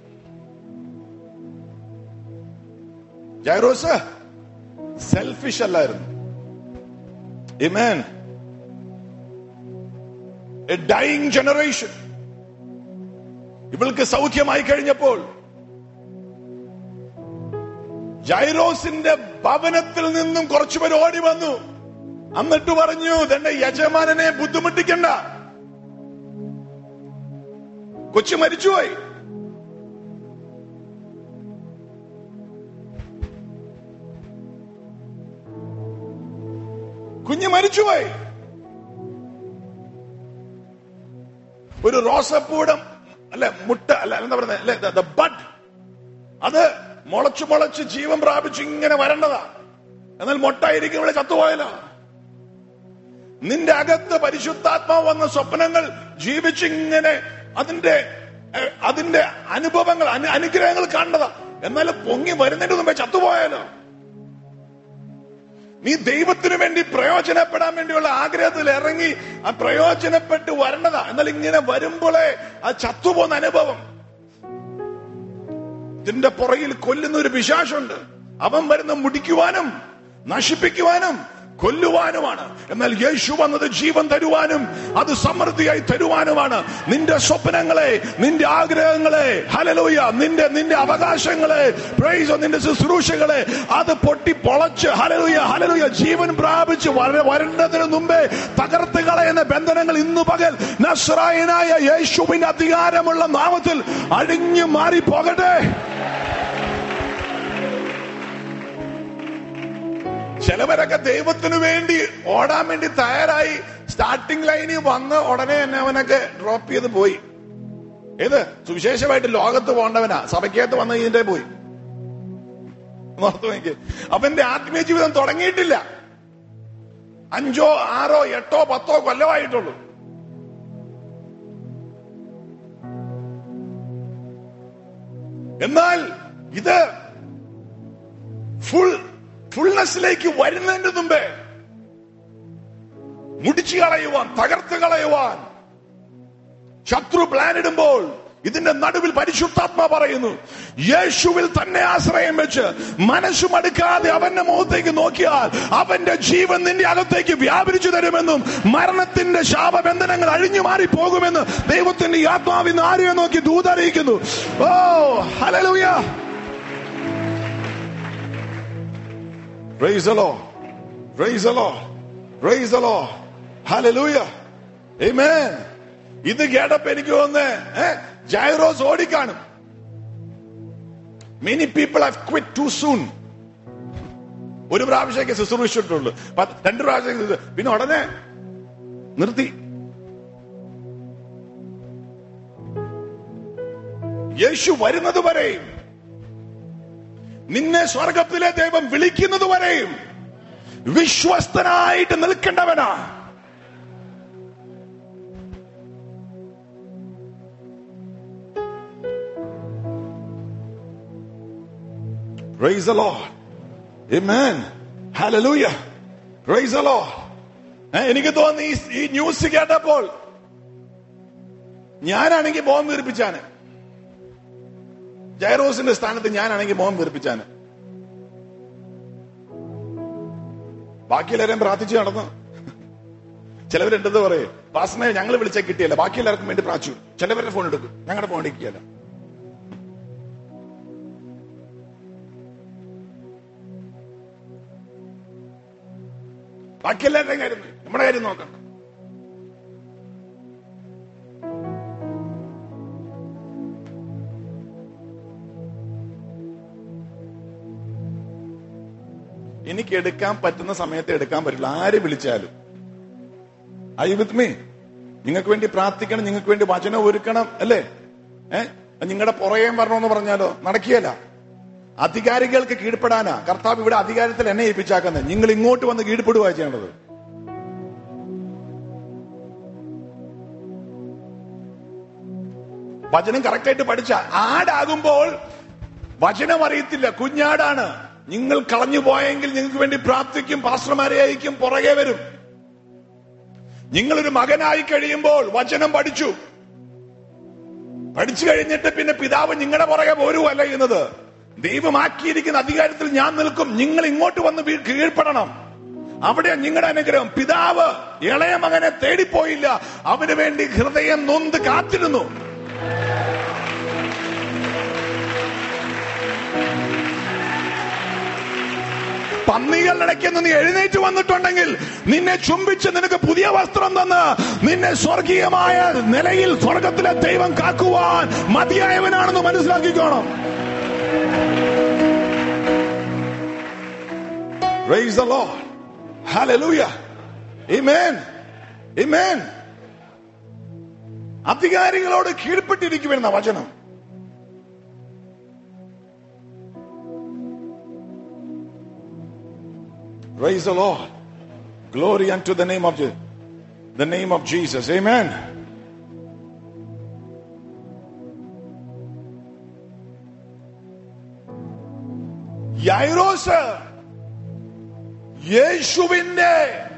S1: ജൈറോസ് സെൽഫിഷ് അല്ലായിരുന്നു Amen. A dying generation. ഇവൾക്ക് സൗഖ്യമായി കഴിഞ്ഞപ്പോൾ ജൈറോസിന്റെ ഭവനത്തിൽ നിന്നും കുറച്ചുപേർ ഓടി വന്നു എന്നിട്ട് പറഞ്ഞു തന്റെ യജമാനനെ ബുദ്ധിമുട്ടിക്കണ്ട കൊച്ചു മരിച്ചുപോയി കുഞ്ഞ് മരിച്ചുപോയി ഒരു റോസപ്പൂടം അല്ലെ മുട്ട അല്ല എന്താ പറയുന്നത് അല്ലെ ബഡ് അത് മുളച്ചു മുളച്ച് ജീവൻ പ്രാപിച്ച് ഇങ്ങനെ വരേണ്ടതാ എന്നാൽ മുട്ടായിരിക്കും ഇവിടെ ചത്തുപോയല്ലോ നിന്റെ അകത്ത് പരിശുദ്ധാത്മാവ് വന്ന സ്വപ്നങ്ങൾ ജീവിച്ചിങ്ങനെ അതിന്റെ ഏഹ്, അതിന്റെ അനുഭവങ്ങൾ അനു- അനുഗ്രഹങ്ങൾ കണ്ടതാ എന്നാൽ പൊങ്ങി വരുന്നതിന് മുമ്പേ ചത്തുപോയാലോ നീ ദൈവത്തിനു വേണ്ടി പ്രയോജനപ്പെടാൻ വേണ്ടിയുള്ള ആഗ്രഹത്തിൽ ഇറങ്ങി ആ പ്രയോജനപ്പെട്ട് വരേണ്ടതാ എന്നാൽ ഇങ്ങനെ വരുമ്പോഴേ ആ ചത്തുപോകുന്ന അനുഭവം ഇതിന്റെ പുറകിൽ കൊല്ലുന്ന ഒരു പിശാശുണ്ട് അവൻ വരുന്ന മുടിക്കുവാനും നശിപ്പിക്കുവാനും കൊല്ലുവാനുമാണ് എന്നാൽ യേശു വന്നത് ജീവൻ തരുവാനും അത് സമൃദ്ധിയായി തരുവാനുമാണ് നിന്റെ സ്വപ്നങ്ങളെ നിന്റെ ആഗ്രഹങ്ങളെ ഹലലൂയ നിന്റെ നിന്റെ അവകാശങ്ങളെ പ്രൈസോ നിന്റെ ശുശ്രൂഷകളെ അത് പൊട്ടി പൊളച്ച് ഹലലൂയ ഹലലൂയ ജീവൻ പ്രാപിച്ച് വര- വരേണ്ടതിന് മുമ്പേ തകർത്ത് കളയുന്ന ബന്ധനങ്ങൾ ഇന്നു പകൽ നസ്രായനായ യേശുവിന്റെ അധികാരമുള്ള നാമത്തിൽ അഴിഞ്ഞു മാറി പോകട്ടെ ചിലവരൊക്കെ ദൈവത്തിനു വേണ്ടി ഓടാൻ വേണ്ടി തയ്യാറായി സ്റ്റാർട്ടിംഗ് ലൈനിൽ വന്ന് ഉടനെ തന്നെ അവനൊക്കെ ഡ്രോപ്പ് ചെയ്ത് പോയി ഏത് സുവിശേഷമായിട്ട് ലോകത്ത് പോകേണ്ടവനാ സഭയ്ക്കകത്ത് വന്ന് ഇതിന്റെ പോയി ഓർത്ത് നോക്കിയേ. അവന്റെ ആത്മീയ ജീവിതം തുടങ്ങിയിട്ടില്ല അഞ്ചോ ആറോ എട്ടോ പത്തോ കൊല്ലമായിട്ടുള്ളൂ എന്നാൽ ഇത് ഫുൾ ഫുൾനെസ്സിലേക്ക് വരുന്നതിന് മുമ്പേ മുടിച്ചു കളയുവാൻ തകർത്ത് കളയുവാൻ ശത്രു പ്ലാൻ ഇടുമ്പോൾ ഇതിന്റെ നടുവിൽ പരിശുദ്ധാത്മ പറയുന്നു യേശുവിൽ തന്നെ ആശ്രയം വെച്ച് മനസ്സുമടുക്കാതെ അവന്റെ മുഖത്തേക്ക് നോക്കിയാൽ അവന്റെ ജീവൻ നിന്റെ അകത്തേക്ക് വ്യാപരിച്ചു തരുമെന്നും മരണത്തിന്റെ ശാപബന്ധനങ്ങൾ അഴിഞ്ഞു മാറി പോകുമെന്ന് ദൈവത്തിന്റെ ഈ ആത്മാവിന്ന് ആരെയോ നോക്കി ദൂതറിയിക്കുന്നു ഓ ഹലലൂയ Praise the Lord. Praise the Lord. Praise the Lord. Hallelujah. Amen. ഇത് കേട്ടപ്പോ എനിക്ക് തോന്നുന്നേ ഏ, ജൈറോസ് ഓടിക്കാണും many people have quit too soon ഒരു പ്രാവശ്യമൊക്കെ ശുശ്രൂഷിച്ചിട്ടുള്ളൂ പത്ത്- രണ്ട് പ്രാവശ്യം ശുശ്രൂ- പിന്നെ ഉടനെ നിർത്തി യേശു വരുന്നത് വരെയും നിന്നെ സ്വർഗത്തിലെ ദൈവം വിളിക്കുന്നത് വരെയും വിശ്വസ്തനായിട്ട് നിൽക്കേണ്ടവനാ Praise the Lord. Amen. Hallelujah. Praise the Lord. ഏ, എനിക്ക് തോന്നി ഈ ഈ ന്യൂസ് കേട്ടപ്പോൾ ഞാനാണെങ്കിൽ ബോംബ് വീർപ്പിച്ചാണ് ജയറോസിന്റെ സ്ഥാനത്ത് ഞാനാണെങ്കിൽ ബോംബ് വീർപ്പിച്ചാണ് ബാക്കിയെല്ലാവരും പ്രാർത്ഥിച്ചു നടന്നു ചിലവരുണ്ടെന്ന് പറയും പാസ്മയെ ഞങ്ങൾ വിളിച്ചാൽ കിട്ടിയല്ല ബാക്കി എല്ലാവർക്കും വേണ്ടി പ്രാർത്ഥിച്ചു ചിലവരുടെ ഫോൺ എടുക്കും ഞങ്ങളുടെ ഫോൺ എടുക്കുകയല്ല ബാക്കി എല്ലാവരുടെയും കാര്യം നോക്ക്. നമ്മുടെ കാര്യം നോക്കണം എനിക്ക് എടുക്കാൻ പറ്റുന്ന സമയത്ത് എടുക്കാൻ പറ്റില്ല ആര് വിളിച്ചാലും ഐ വിത്ത് മീ നിങ്ങൾക്ക് വേണ്ടി പ്രാർത്ഥിക്കണം നിങ്ങൾക്ക് വേണ്ടി വചനം ഒരുക്കണം അല്ലേ ഏ നിങ്ങളുടെ പുറകെ വരണമെന്ന് പറഞ്ഞാലോ നടക്കുകയല്ല അധികാരികൾക്ക് കീഴ്പ്പെടാനാ കർത്താവ് ഇവിടെ അധികാരത്തിൽ എന്നെ ഏൽപ്പിച്ചാക്കുന്നത് നിങ്ങൾ ഇങ്ങോട്ട് വന്ന് കീഴ്പ്പെടുക ചെയ്യേണ്ടത് വചനം കറക്റ്റായിട്ട് പഠിച്ച ആടാകുമ്പോൾ വചനം അറിയത്തില്ല കുഞ്ഞാടാണ് നിങ്ങൾ കളഞ്ഞു പോയെങ്കിൽ നിങ്ങൾക്ക് വേണ്ടി പ്രാർത്ഥിക്കും പാസ്റ്റർമാരെ അയക്കും പുറകെ വരും നിങ്ങളൊരു മകനായി കഴിയുമ്പോൾ വചനം പഠിച്ചു പഠിച്ചു കഴിഞ്ഞിട്ട് പിന്നെ പിതാവ് നിങ്ങളുടെ പുറകെ പോരുവല്ല ചെയ്യുന്നത് ദൈവമാക്കിയിരിക്കുന്ന അധികാരത്തിൽ ഞാൻ നിൽക്കും നിങ്ങൾ ഇങ്ങോട്ട് വന്ന് വീ- കീഴ്പ്പെടണം അവിടെ നിങ്ങളുടെ അനുഗ്രഹം പിതാവ് ഇളയ മകനെ തേടിപ്പോയില്ല അവന് വേണ്ടി ഹൃദയം നൊന്ത് കാത്തിരുന്നു പന്നികളുടെ ഇടയ്ക്ക് നിന്ന് നീ എഴുന്നേറ്റ് വന്നിട്ടുണ്ടെങ്കിൽ നിന്നെ ചുംബിച്ച് നിനക്ക് പുതിയ വസ്ത്രം തന്ന് നിന്നെ സ്വർഗീയമായ നിലയിൽ സ്വർഗത്തിലെ ദൈവം കാക്കുവാൻ മതിയായവനാണെന്ന് മനസ്സിലാക്കിക്കോണം Praise the Lord. Hallelujah. Amen. Amen. അധികാരികളോട് കീഴ്പ്പെട്ടിരിക്കുമെന്ന വചനം Praise the Lord. Glory unto the name of the, the name of Jesus. Amen. യൈറോസ് യേശുവിന്റെ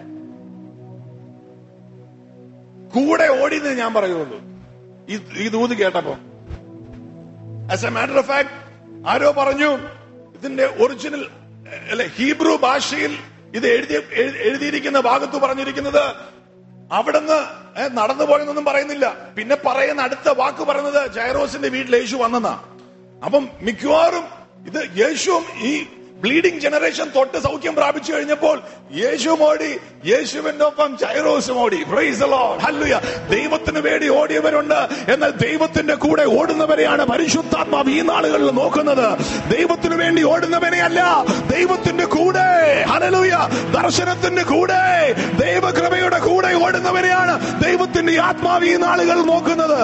S1: കൂടെ ഓടിയെന്ന് ഞാൻ പറയുള്ളൂ ഈ ഈ ദൂത് കേട്ടപ്പോ as a matter of fact ആരോ പറഞ്ഞു ഇതിന്റെ ഒറിജിനൽ അല്ലെ ഹീബ്രു ഭാഷയിൽ ഇത് എഴുതി എഴു- എഴുതിയിരിക്കുന്ന ഭാഗത്ത് പറഞ്ഞിരിക്കുന്നത് അവിടുന്ന് ഏ, നടന്നു പോയെന്നൊന്നും പറയുന്നില്ല പിന്നെ പറയുന്ന അടുത്ത വാക്ക് പറയുന്നത് ജയറോസിന്റെ വീട്ടിൽ യേശു വന്നെന്നാ അപ്പം മിക്കവാറും ഇത് യേശുവും ഈ ബ്ലീഡിംഗ് ജനറേഷൻ തൊട്ട് സൗഖ്യം പ്രാപിച്ചു കഴിഞ്ഞപ്പോൾ യേശു ഓടി യേശുവിന്റെ ഒപ്പം ജൈറോസും ഓടി Praise the Lord. Hallelujah. ദൈവത്തിന് വേണ്ടി ഓടിയവരുണ്ട് എന്നാൽ ദൈവത്തിന്റെ കൂടെ ഓടുന്നവരെയാണ് പരിശുദ്ധാത്മാവ് ഈ നാളുകളിൽ നോക്കുന്നത് ദൈവത്തിന് വേണ്ടി ഓടുന്നവനെയല്ല ദൈവത്തിന്റെ കൂടെ ഹലലൂയ ദർശനത്തിന്റെ കൂടെ ദൈവകൃപയുടെ കൂടെ ഓടുന്നവരെയാണ് ദൈവത്തിന്റെ ആത്മാവ് ഈ നാളുകൾ നോക്കുന്നത്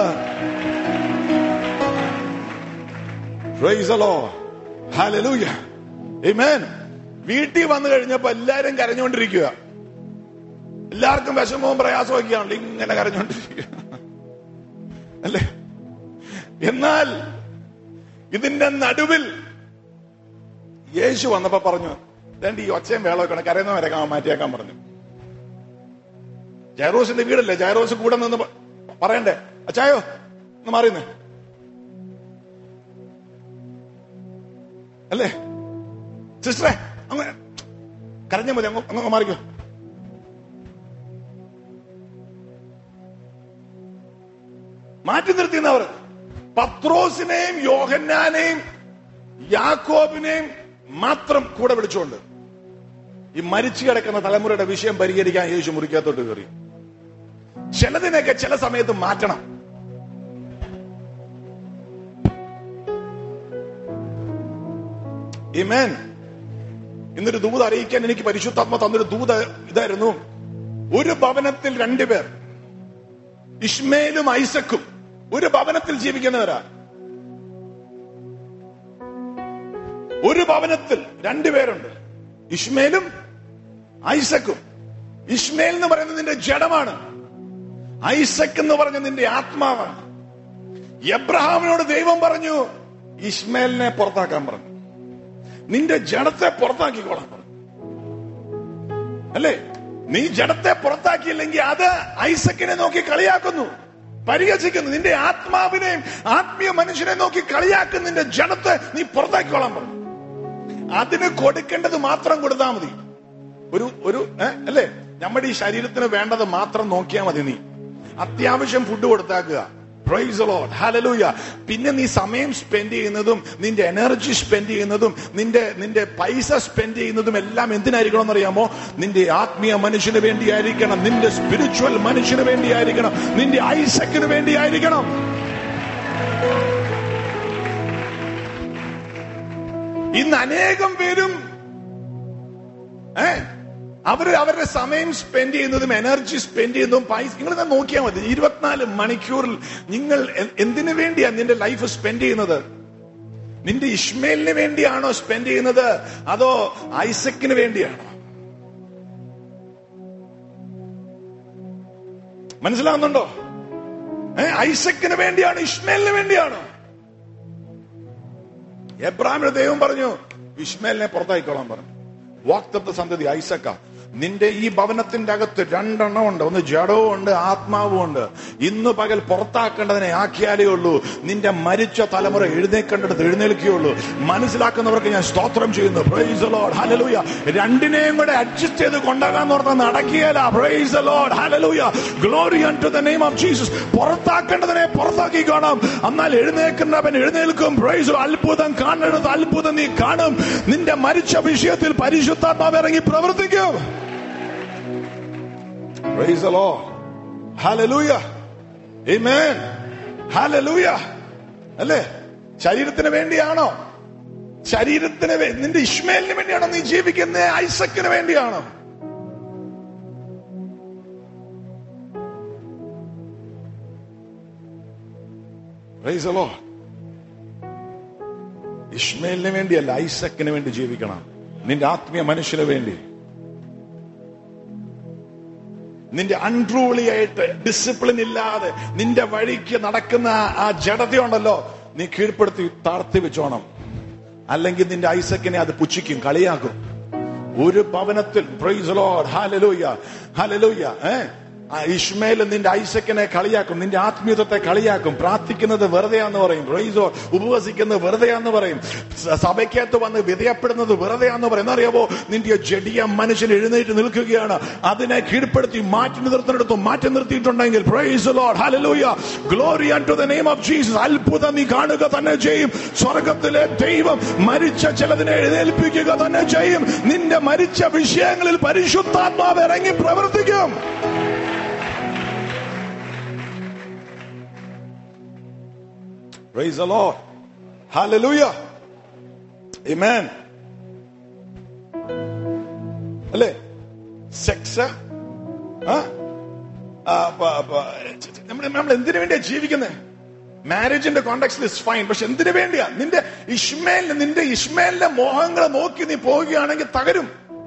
S1: Praise the Lord. Hallelujah. Amen. വീട്ടിൽ വന്നു കഴിഞ്ഞപ്പോ എല്ലാരും കരഞ്ഞുകൊണ്ടിരിക്കുക എല്ലാവർക്കും വിഷമവും പ്രയാസവും ഒക്കെയാണല്ലോ ഇങ്ങനെ കരഞ്ഞുകൊണ്ടിരിക്കുക അല്ലേ എന്നാൽ ഇതിന്റെ നടുവിൽ യേശു വന്നപ്പോ പറഞ്ഞു രണ്ട് ഈ ഒച്ചയും വേളമൊക്കെ കരയുന്നവരെ മാറ്റിയേക്കാൻ പറഞ്ഞു ജയറോസിന്റെ വീടല്ലേ ജയറോസ് കൂടെ നിന്ന് പ- പറയണ്ടേ അച്ചായോ ഒന്ന് മാറിയുന്നേ അല്ലേ സിസ്റ്ററെ അങ്ങ് കരഞ്ഞ മതി അങ്ങ് അങ്ങ് മാറിക്കോ മാറ്റി നിർത്തിയെന്നവർ പത്രോസിനെയും യോഹന്നാനെയും യാക്കോബിനെയും മാത്രം കൂടെ വിളിച്ചുകൊണ്ട് ഈ മരിച്ചു കിടക്കുന്ന തലമുറയുടെ വിഷയം പരിഹരിക്കാൻ യേശു മുറിക്കകത്തോട്ട് കയറി ചിലതിനൊക്കെ ചില സമയത്ത് മാറ്റണം Amen. ഇന്നൊരു ദൂത് അറിയിക്കാൻ എനിക്ക് പരിശുദ്ധാത്മ തന്നൊരു ദൂത് ഇതായിരുന്നു ഒരു ഭവനത്തിൽ രണ്ടുപേർ ഇഷ്മേലും ഐസക്കും ഒരു ഭവനത്തിൽ ജീവിക്കുന്നവരാ ഒരു ഭവനത്തിൽ രണ്ടുപേരുണ്ട് ഇഷ്മേലും ഐസക്കും ഇഷ്മേൽ എന്ന് പറയുന്നത് നിന്റെ ജഡമാണ് ഐസക് എന്ന് പറഞ്ഞ നിന്റെ ആത്മാവാണ് എബ്രഹാമിനോട് ദൈവം പറഞ്ഞു ഇഷ്മേലിനെ പുറത്താക്കാൻ പറഞ്ഞു നിന്റെ ജഡത്തെ പുറത്താക്കിക്കോളാൻ പറഞ്ഞു അല്ലേ നീ ജഡത്തെ പുറത്താക്കിയില്ലെങ്കിൽ അത് ഐസക്കിനെ നോക്കി കളിയാക്കുന്നു പരിഹസിക്കുന്നു നിന്റെ ആത്മാവിനെയും ആത്മീയ മനുഷ്യനെ നോക്കി കളിയാക്കുന്ന നിന്റെ ജഡത്തെ നീ പുറത്താക്കിക്കോളാൻ പറഞ്ഞു അതിന് കൊടുക്കേണ്ടത് മാത്രം കൊടുത്താൽ മതി ഒരു ഒരു ഏ, അല്ലേ നമ്മുടെ ഈ ശരീരത്തിന് വേണ്ടത് മാത്രം നോക്കിയാൽ മതി നീ അത്യാവശ്യം ഫുഡ് കൊടുത്താക്കുക പ്രൈസ് ലോഡ് ഹലലൂയ പിന്നെ നീ സമയം സ്പെൻഡ് ചെയ്യുന്നതും നിന്റെ എനർജി സ്പെൻഡ് ചെയ്യുന്നതും നിന്റെ നിന്റെ പൈസ സ്പെൻഡ് ചെയ്യുന്നതും എല്ലാം എന്തിനായിരിക്കണം എന്നറിയാമോ നിന്റെ ആത്മീയ മനുഷ്യന് വേണ്ടിയായിരിക്കണം നിന്റെ സ്പിരിച്വൽ മനുഷ്യന് വേണ്ടിയായിരിക്കണം നിന്റെ ഐസക്കിന് വേണ്ടിയായിരിക്കണം ഇന്ന് അനേകം പേരും ഏ അവര് അവരുടെ സമയം സ്പെൻഡ് ചെയ്യുന്നതും എനർജി സ്പെൻഡ് ചെയ്യുന്നതും പൈസ നിങ്ങൾ ഇന്ന് നോക്കിയാൽ മതി ഇരുപത്തിനാല് മണിക്കൂറിൽ നിങ്ങൾ എ- എന്തിനു വേണ്ടിയാ നിന്റെ ലൈഫ് സ്പെൻഡ് ചെയ്യുന്നത് നിന്റെ ഇഷ്മേലിന് വേണ്ടിയാണോ സ്പെൻഡ് ചെയ്യുന്നത് അതോ ഐസക്കിന് വേണ്ടിയാണോ മനസ്സിലാവുന്നുണ്ടോ ഏ ഐസക്കിന് വേണ്ടിയാണോ ഇഷ്മേലിന് വേണ്ടിയാണോ എബ്രാഹിമിന് ദൈവം പറഞ്ഞു ഇഷ്മേലിനെ പുറത്തായിക്കോളാൻ പറഞ്ഞു വാക്തത്വ സന്തതി ഐസക്ക നിന്റെ ഈ ഭവനത്തിന്റെ അകത്ത് രണ്ടെണ്ണം ഉണ്ട് ഒന്ന് ജഡവും ഉണ്ട് ആത്മാവും ഉണ്ട് ഇന്ന് പകൽ പുറത്താക്കേണ്ടതിനെ ആക്കിയാലേ ഉള്ളൂ നിന്റെ മരിച്ച തലമുറ എഴുന്നേക്കേണ്ടത് എഴുന്നേൽക്കുകയുള്ളൂ മനസ്സിലാക്കുന്നവർക്ക് ഞാൻ സ്തോത്രം ചെയ്യുന്നു പ്രൈസ് ലോഡ് ഹലലൂയ രണ്ടിനെയും കൂടെ അഡ്ജസ്റ്റ് ചെയ്ത് കൊണ്ടാകാൻ ഓർത്താൽ നടക്കുകയല്ല praise Lord hallelujah glory to the name of Jesus പുറത്താക്കേണ്ടതിനെ പുറത്താക്കിക്കോണം എന്നാൽ എഴുന്നേൽക്കുന്നവൻ എഴുന്നേൽക്കും പ്രൈസ് അത്ഭുതം കാണരുത് അത്ഭുതം നീ കാണും നിന്റെ മരിച്ച വിഷയത്തിൽ പരിശുദ്ധാത്മാവ് ഇറങ്ങി പ്രവർത്തിക്കും Praise the Lord. Hallelujah. Amen. Hallelujah. അല്ലേ ശരീരത്തിന് വേണ്ടിയാണോ ശരീരത്തിന് വേ- നിന്റെ ഇഷ്മേലിന് വേണ്ടിയാണോ നീ ജീവിക്കുന്നത് ഐസക്കിന് വേണ്ടിയാണോ Praise the Lord. ഇഷ്മേലിന് വേണ്ടിയല്ല ഐസക്കിന് വേണ്ടി ജീവിക്കണം നിന്റെ ആത്മീയ മനുഷ്യന് വേണ്ടി നിന്റെ അൺട്രൂളി ആയിട്ട് ഡിസിപ്ലിൻ ഇല്ലാതെ നിന്റെ വഴിക്ക് നടക്കുന്ന ആ- ആ ജഡതയുണ്ടല്ലോ നീ കീഴ്പ്പെടുത്തി താഴ്ത്തി വെച്ചോണം അല്ലെങ്കിൽ നിന്റെ ഐസക്കിനെ അത് പുച്ഛിക്കും കളിയാക്കും ഒരു ഭവനത്തിൽ പ്രൈസ് ലോഡ് ഹാലലൂയ ഹാലലൂയ ഏ ആ ഇഷ്മേൽ നിന്റെ ഐസക്കിനെ കളിയാക്കും നിന്റെ ആത്മീയത്വത്തെ കളിയാക്കും പ്രാർത്ഥിക്കുന്നത് വെറുതെയാന്ന് പറയും പ്രൈസ് ലോർഡ്. ഉപവസിക്കുന്നത് വെറുതെയാന്ന് പറയും സ- സഭയ്ക്കകത്ത് വന്ന് വിധേയപ്പെടുന്നത് വെറുതെയാന്ന് പറയും എന്നറിയാമോ നിന്റെ ജഡിയ മനുഷ്യൻ എഴുന്നേറ്റ് നിൽക്കുകയാണ് അതിനെ കീഴ്പ്പെടുത്തി മാറ്റി നിർത്തുന്നിടത്ത് മാറ്റി നിർത്തിയിട്ടുണ്ടെങ്കിൽ praise Lord hallelujah glory to the name of Jesus അത്ഭുതം നീ കാണുക തന്നെ ചെയ്യും സ്വർഗത്തിലെ ദൈവം മരിച്ച ചിലതിനെ എഴുന്നേൽപ്പിക്കുക തന്നെ ചെയ്യും നിന്റെ മരിച്ച വിഷയങ്ങളിൽ പരിശുദ്ധാത്മാവ് ഇറങ്ങി പ്രവർത്തിക്കും Praise the Lord. Hallelujah. Amen. അല്ലേ സെക്സ് നമ്മൾ നമ്മൾ എന്തിനു വേണ്ടിയാ ജീവിക്കുന്നത് മാരേജിന്റെ കോണ്ടാക്സിൽ ഇസ് ഫൈൻ പക്ഷെ എന്തിനു വേണ്ടിയാ നിന്റെ ഇഷ്മേലിന് നിന്റെ ഇഷ്മേലിന്റെ മോഹങ്ങളെ നോക്കി നീ പോവുകയാണെങ്കിൽ തകരും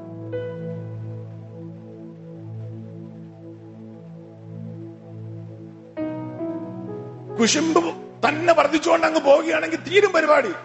S1: കുശുമ്പ് തന്നെ വർദ്ധിച്ചുകൊണ്ട് അങ്ങ് പോവുകയാണെങ്കിൽ തീരും പരിപാടി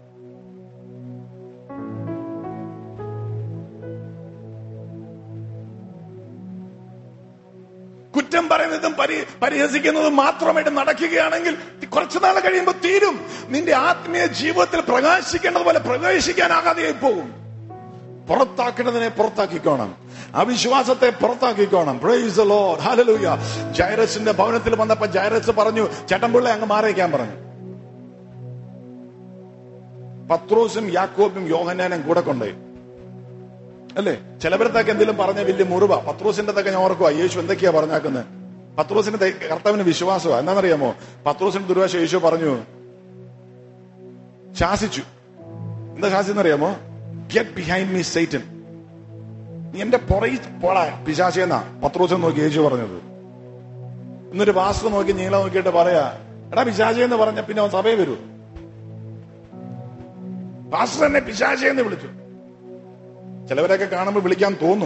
S1: കുറ്റം പറയുന്നതും പരി പരിഹസിക്കുന്നതും മാത്രമായിട്ട് നടക്കുകയാണെങ്കിൽ കുറച്ചു നാൾ കഴിയുമ്പോൾ തീരും നിന്റെ ആത്മീയ ജീവിതത്തിൽ പ്രകാശിക്കേണ്ടത് പോലെ പ്രവേശിക്കാനാകാതെയായി പോകും പുറത്താക്കേണ്ടതിനെ പുറത്താക്കിക്കോണം അവിശ്വാസത്തെ പുറത്താക്കിക്കോണം പ്രൈസ് ദ ലോർഡ് ഹല്ലേലൂയ ജൈറസിന്റെ ഭവനത്തിൽ വന്നപ്പോ ജൈറസ് പറഞ്ഞു ചേട്ടൻപിള്ള അങ്ങ് മാറിയിക്കാൻ പറഞ്ഞു പത്രോസും യാക്കോബും യോഹന്നാനും കൂടെ കൊണ്ടുപോയി അല്ലേ ചിലവരത്തൊക്കെ എന്തെങ്കിലും പറഞ്ഞ വലിയ മുറിവ പത്രോസിന്റെ ഒക്കെ ഞാൻ ഓർക്കുക യേശു എന്തൊക്കെയാ പറഞ്ഞാക്കുന്നത് പത്രോസിന്റെ ദൈ- കർത്താവിന് വിശ്വാസമാ എന്താണെന്നറിയാമോ പത്രോസിന്റെ ദുർവാശ യേശു പറഞ്ഞു ശാസിച്ചു എന്താ ശാസിന്ന് അറിയാമോ ഗെറ്റ് ബിഹൈൻഡ് മീ സൈറ്റൻ നീ എന്റെ പുറകിൽ പോടാ പിശാചെന്നാ പത്രോസം നോക്കി യേശു പറഞ്ഞത് ഇന്നൊരു പാസ്റ്റർ നോക്കി നീളെ നോക്കിയിട്ട് പറയാ എടാ പിശാചെന്ന് പറഞ്ഞ പിന്നെ അവൻ സഭയിൽ വരൂ പാസ്റ്റർ എന്നെ പിശാചെന്ന് വിളിച്ചു ചിലവരൊക്കെ കാണുമ്പോൾ വിളിക്കാൻ തോന്നും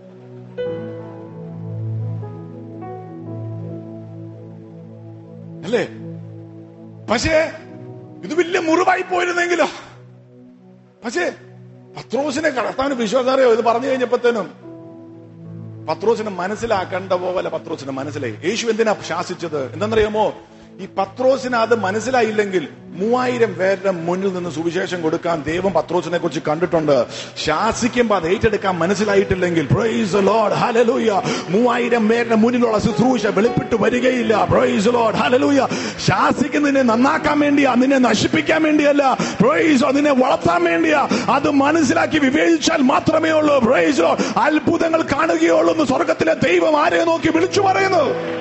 S1: അല്ലേ പക്ഷേ ഇത് വലിയ മുറിവായി പോയിരുന്നെങ്കിലോ പക്ഷേ പത്രോസിനെ കടത്താൻ വിശ്വാസം അറിയോ ഇത് പറഞ്ഞു കഴിഞ്ഞപ്പോഴത്തേനും പത്രോസിനെ മനസ്സിലാക്കേണ്ട പോലെ പത്രോസിനെ മനസ്സിലായി യേശു എന്തിനാ ശാസിച്ചത് എന്തെന്നറിയാമോ ഈ പത്രോസിന് അത് മനസ്സിലായില്ലെങ്കിൽ മൂവായിരം പേരുടെ മുന്നിൽ നിന്ന് സുവിശേഷം കൊടുക്കാൻ ദൈവം പത്രോസിനെ കുറിച്ച് കണ്ടിട്ടുണ്ട് ശാസിക്കുമ്പോൾ അത് ഏറ്റെടുക്കാൻ മനസ്സിലായിട്ടില്ലെങ്കിൽ പ്രൈസ് ലോഡ് ഹലലൂയ മൂവായിരം പേരുടെ മുന്നിലുള്ള ശുശ്രൂഷ വെളിപ്പെട്ട് വരികയില്ല പ്രൈസ് ലോഡ് ഹലലൂയ ശാസിക്കുന്നതിനെ നന്നാക്കാൻ വേണ്ടിയാ നിന്നെ നശിപ്പിക്കാൻ വേണ്ടിയല്ല പ്രൈസ് നിന്നെ വളർത്താൻ വേണ്ടിയാ അത് മനസ്സിലാക്കി വിവേചിച്ചാൽ മാത്രമേ ഉള്ളൂ പ്രൈസ് അത്ഭുതങ്ങൾ കാണുകയുള്ളൂ എന്ന് സ്വർഗത്തിലെ ദൈവം ആരെ നോക്കി വിളിച്ചു പറയുന്നു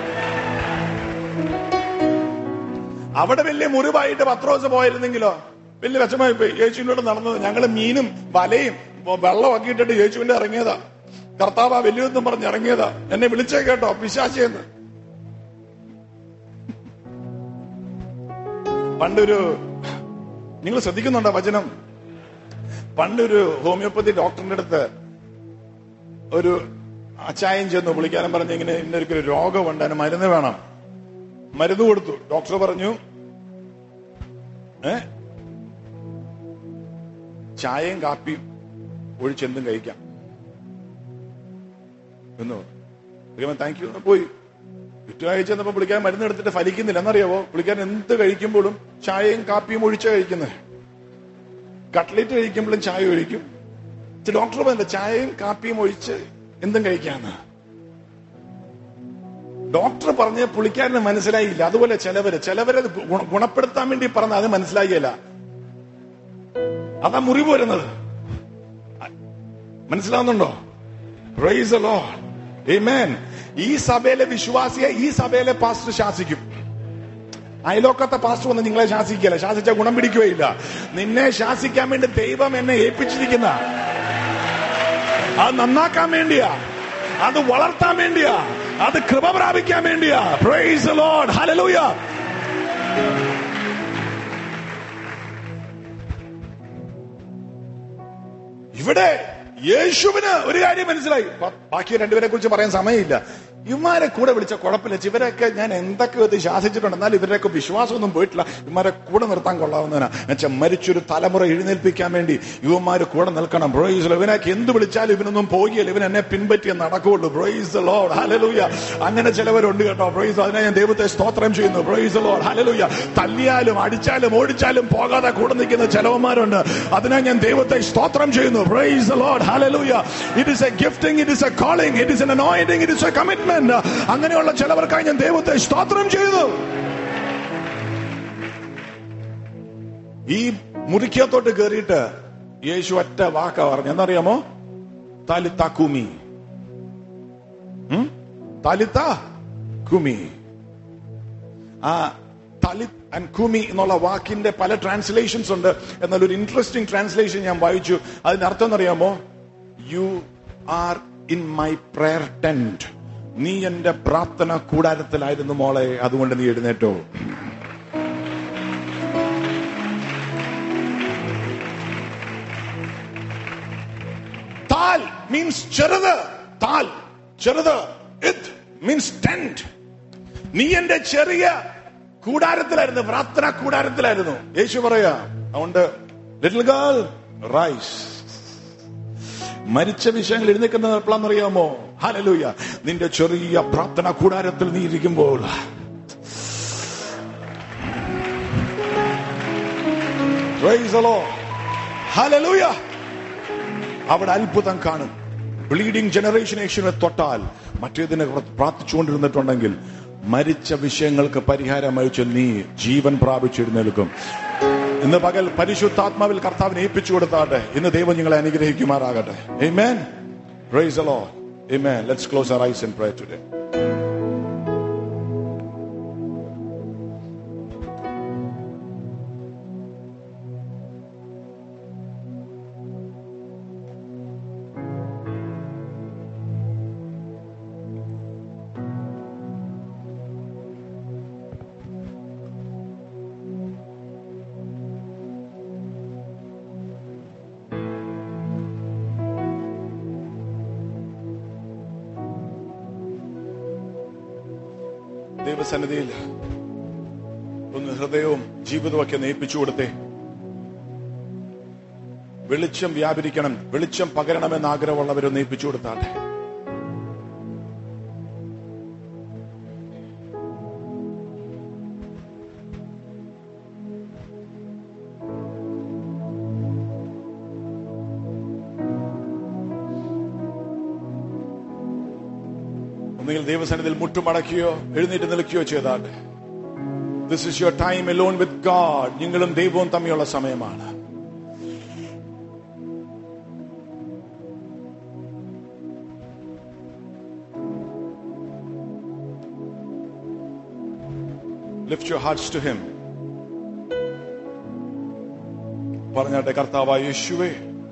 S1: അവിടെ വലിയ മുറിവായിട്ട് പത്രോസ് പോയിരുന്നെങ്കിലോ വലിയ വിഷമായി പോയി യേശുവിനോട് നടന്നത് ഞങ്ങള് മീനും വലയും വെള്ളമൊക്കെ ഇട്ടിട്ട് യേശുവിന്റെ ഇറങ്ങിയതാ കർത്താവ വലിയൊന്നും പറഞ്ഞ് ഇറങ്ങിയതാ എന്നെ വിളിച്ചേ കേട്ടോ പിശാചിയെന്ന് പണ്ടൊരു നിങ്ങൾ ശ്രദ്ധിക്കുന്നുണ്ടോ വചനം പണ്ടൊരു ഹോമിയോപ്പതി ഡോക്ടറിന്റെ അടുത്ത് ഒരു അച്ചായം ചെന്നു വിളിക്കാനും പറഞ്ഞ് ഇങ്ങനെ ഇന്നൊരു രോഗമുണ്ട് അതിന് മരുന്ന് വേണം മരുന്ന് കൊടുത്തു ഡോക്ടർ പറഞ്ഞു ഏ ചായയും കാപ്പിയും ഒഴിച്ചെന്തും കഴിക്കാം എന്ന് താങ്ക് യു പോയി ചുറ്റുമാഴ്ച ചെന്നപ്പോ പുള്ളിക്കാൻ മരുന്ന് എടുത്തിട്ട് ഫലിക്കുന്നില്ല എന്നറിയാവോ പുള്ളിക്കാൻ എന്ത് കഴിക്കുമ്പോഴും ചായയും കാപ്പിയും ഒഴിച്ച കഴിക്കുന്നത് കട്ട്ലേറ്റ് കഴിക്കുമ്പോഴും ചായ ഒഴിക്കും ഡോക്ടർ പറഞ്ഞില്ല ചായയും കാപ്പിയും ഒഴിച്ച് എന്തും കഴിക്കാന്ന് ഡോക്ടർ പറഞ്ഞ പുള്ളിക്കാരന് മനസ്സിലായില്ല അതുപോലെ ചിലവര് ചിലവരെ ഗുണ- ഗുണപ്പെടുത്താൻ വേണ്ടി പറഞ്ഞ അത് മനസ്സിലായില്ല അതാ മുറിവ് വരുന്നത് മനസ്സിലാവുന്നുണ്ടോ പ്രൈസ് Amen. ഈ സഭയിലെ വിശ്വാസിയെ ഈ സഭയിലെ പാസ്റ്റർ ശാസിക്കും അയലോക്കത്തെ പാസ്റ്റർ വന്ന് നിങ്ങളെ ശാസിക്കല ശാസിച്ച ഗുണം പിടിക്കുകയില്ല നിന്നെ ശാസിക്കാൻ വേണ്ടി ദൈവം എന്നെ ഏൽപ്പിച്ചിരിക്കുന്ന അത് നന്നാക്കാൻ വേണ്ടിയാ അത് വളർത്താൻ വേണ്ടിയാ അത് കൃപ പ്രാപിക്കാൻ വേണ്ടിയാ പ്രൈസ് ലോഡ് ഹലലൂയ ഇവിടെ യേശുവിന് ഒരു കാര്യം മനസ്സിലായി ബ- ബാക്കി രണ്ടുപേരെ കുറിച്ച് പറയാൻ സമയമില്ല ഇവന്മാരെ കൂടെ വിളിച്ച കുഴപ്പമില്ല ഇവരൊക്കെ ഞാൻ എന്തൊക്കെ വിധത്തിൽ ശാസിച്ചിട്ടുണ്ട് എന്നാൽ ഇവരുടെയൊക്കെ വിശ്വാസമൊന്നും പോയിട്ടില്ല ഇവന്മാരെ കൂടെ നിർത്താൻ കൊള്ളാവുന്നതിനാ എന്നുവെച്ചാൽ മരിച്ചൊരു തലമുറ എഴുന്നേൽപ്പിക്കാൻ വേണ്ടി ഇവന്മാര് കൂടെ നിൽക്കണം ബ്രോയിസ് ഇവനൊക്കെ എന്ത് വിളിച്ചാലും ഇവനൊന്നും പോകില്ല ഇവൻ എന്നെ പിൻപറ്റിയേ നടക്കുകയുള്ളൂ ബ്രോയിസ് ലോഡ് ഹലലൂയ അങ്ങനെ ചിലവരുണ്ട് കേട്ടോ ബ്രോയിസ് അതിനെ ഞാൻ ദൈവത്തെ സ്തോത്രം ചെയ്യുന്നു ബ്രോയിസ് ലോഡ് ഹലലൂയ തല്ലിയാലും അടിച്ചാലും ഓടിച്ചാലും പോകാതെ കൂടെ നിൽക്കുന്ന ചിലവന്മാരുണ്ട് അതിനെ ഞാൻ ദൈവത്തെ സ്തോത്രം ചെയ്യുന്നു praise Lord hallelujah it is a gifting it is a calling it is an anointing it is a commitment അങ്ങനെയുള്ള ചിലവർക്കായി ഞാൻ ദൈവത്തെ സ്തോത്രം ചെയ്യുന്നു ഈ മുറിക്കകത്തോട്ട് കയറിയിട്ട് യേശു ഒറ്റ വാക്ക പറഞ്ഞു എന്നറിയാമോ താലിത്ത കുമി താലിത്ത കുമി ആ തലിത് ആൻഡ് കുമി എന്നുള്ള വാക്കിന്റെ പല ട്രാൻസ്ലേഷൻസ് ഉണ്ട് എന്നാൽ ഒരു ഇൻട്രസ്റ്റിംഗ് ട്രാൻസ്ലേഷൻ ഞാൻ വായിച്ചു അതിന്റെ അർത്ഥം എന്നറിയാമോ you are in my prayer tent നീ എന്റെ പ്രാർത്ഥന കൂടാരത്തിലായിരുന്നു മോളെ അതുകൊണ്ട് നീ എഴുന്നേറ്റോ താൽ മീൻസ് ചെറുത് താൽ ചെറുത് ഇത് മീൻസ് ടെന്റ് നീ എന്റെ ചെറിയ കൂടാരത്തിലായിരുന്നു പ്രാർത്ഥന കൂടാരത്തിലായിരുന്നു യേശു പറയാ അതുകൊണ്ട് ലിറ്റിൽ ഗേൾ റൈസ് മരിച്ച വിഷയങ്ങൾ എഴുന്നേക്കുന്നത് എപ്പോഴാന്ന് അറിയാമോ ഹലലൂയ നിന്റെ ചെറിയ പ്രാർത്ഥന കൂടാരത്തിൽ നീ ഇരിക്കുമ്പോൾ Praise the Lord. Hallelujah. അവിടെ അത്ഭുതം കാണും ബ്ലീഡിംഗ് ജനറേഷൻ യേശുവിനെ തൊട്ടാൽ മറ്റേതിനെ പ്രാർത്ഥിച്ചുകൊണ്ടിരുന്നിട്ടുണ്ടെങ്കിൽ മരിച്ച വിഷയങ്ങൾക്ക് പരിഹാരം അയച്ച് നീ ജീവൻ പ്രാപിച്ചെഴുന്നേൽക്കും ഇന്ന് പകൽ പരിശുദ്ധാത്മാവിൽ കർത്താവിനെ ഏൽപ്പിച്ചു കൊടുത്താട്ടെ ഇന്ന് ദൈവം നിങ്ങളെ അനുഗ്രഹിക്കുമാറാകട്ടെ Amen. Praise the Lord. Amen. Let's close our eyes and pray today. ദൈവസന്നിധിയിൽ ഒന്ന് ഹൃദയവും ജീവിതവും ഒക്കെ നയിപ്പിച്ചു കൊടുത്തേ വെളിച്ചം വ്യാപരിക്കണം വെളിച്ചം പകരണമെന്ന് ആഗ്രഹമുള്ളവരൊന്ന് നയിപ്പിച്ചു കൊടുത്താട്ടെ ഒന്നുകിൽ ദൈവസന്നിധിയിൽ മുട്ടുമടക്കുകയോ എഴുന്നേറ്റ് നിൽക്കുകയോ ചെയ്താട്ടെ this is your time alone with God നിങ്ങളും ദൈവവും തമ്മിലുള്ള സമയമാണ് lift your hearts to him പറഞ്ഞാട്ടെ കർത്താവായ യേശുവേ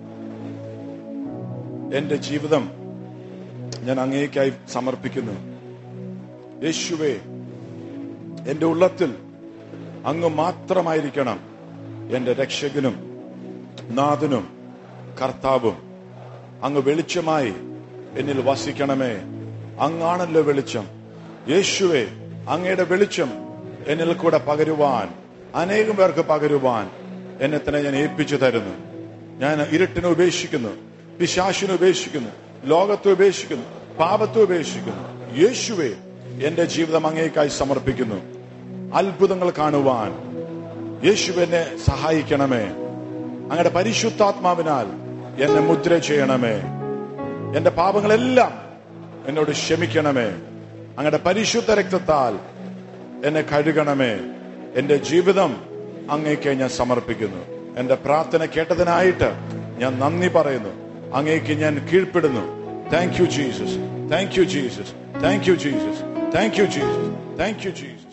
S1: എന്റെ ജീവിതം ഞാൻ അങ്ങേക്കായി സമർപ്പിക്കുന്നു യേശുവേ എന്റെ ഉള്ളത്തിൽ അങ്ങ് മാത്രമായിരിക്കണം എന്റെ രക്ഷകനും നാഥനും കർത്താവും അങ്ങ് വെളിച്ചമായി എന്നിൽ വസിക്കണമേ അങ്ങാണല്ലോ വെളിച്ചം യേശുവെ അങ്ങയുടെ വെളിച്ചം എന്നിൽ കൂടെ പകരുവാൻ അനേകം പേർക്ക് പകരുവാൻ എന്നെ തന്നെ ഞാൻ ഏൽപ്പിച്ചു തരുന്നു ഞാൻ ഇരുട്ടിനെ ഉപേക്ഷിക്കുന്നു പിശാശിനെ ഉപേക്ഷിക്കുന്നു ലോകത്തെ ഉപേക്ഷിക്കുന്നു പാപത്തെ ഉപേക്ഷിക്കുന്നു യേശുവെ എന്റെ ജീവിതം അങ്ങേക്കായി സമർപ്പിക്കുന്നു അത്ഭുതങ്ങൾ കാണുവാൻ യേശു എന്നെ സഹായിക്കണമേ അങ്ങയുടെ പരിശുദ്ധാത്മാവിനാൽ എന്നെ മുദ്ര ചെയ്യണമേ എന്റെ പാപങ്ങളെല്ലാം എന്നോട് ക്ഷമിക്കണമേ അങ്ങയുടെ പരിശുദ്ധ രക്തത്താൽ എന്നെ കഴുകണമേ എന്റെ ജീവിതം അങ്ങേക്ക് ഞാൻ സമർപ്പിക്കുന്നു എന്റെ പ്രാർത്ഥന കേട്ടതിനായിട്ട് ഞാൻ നന്ദി പറയുന്നു അങ്ങേക്ക് ഞാൻ കീഴ്പ്പെടുന്നു thank you Jesus thank you Jesus thank you Jesus thank you Jesus thank you Jesus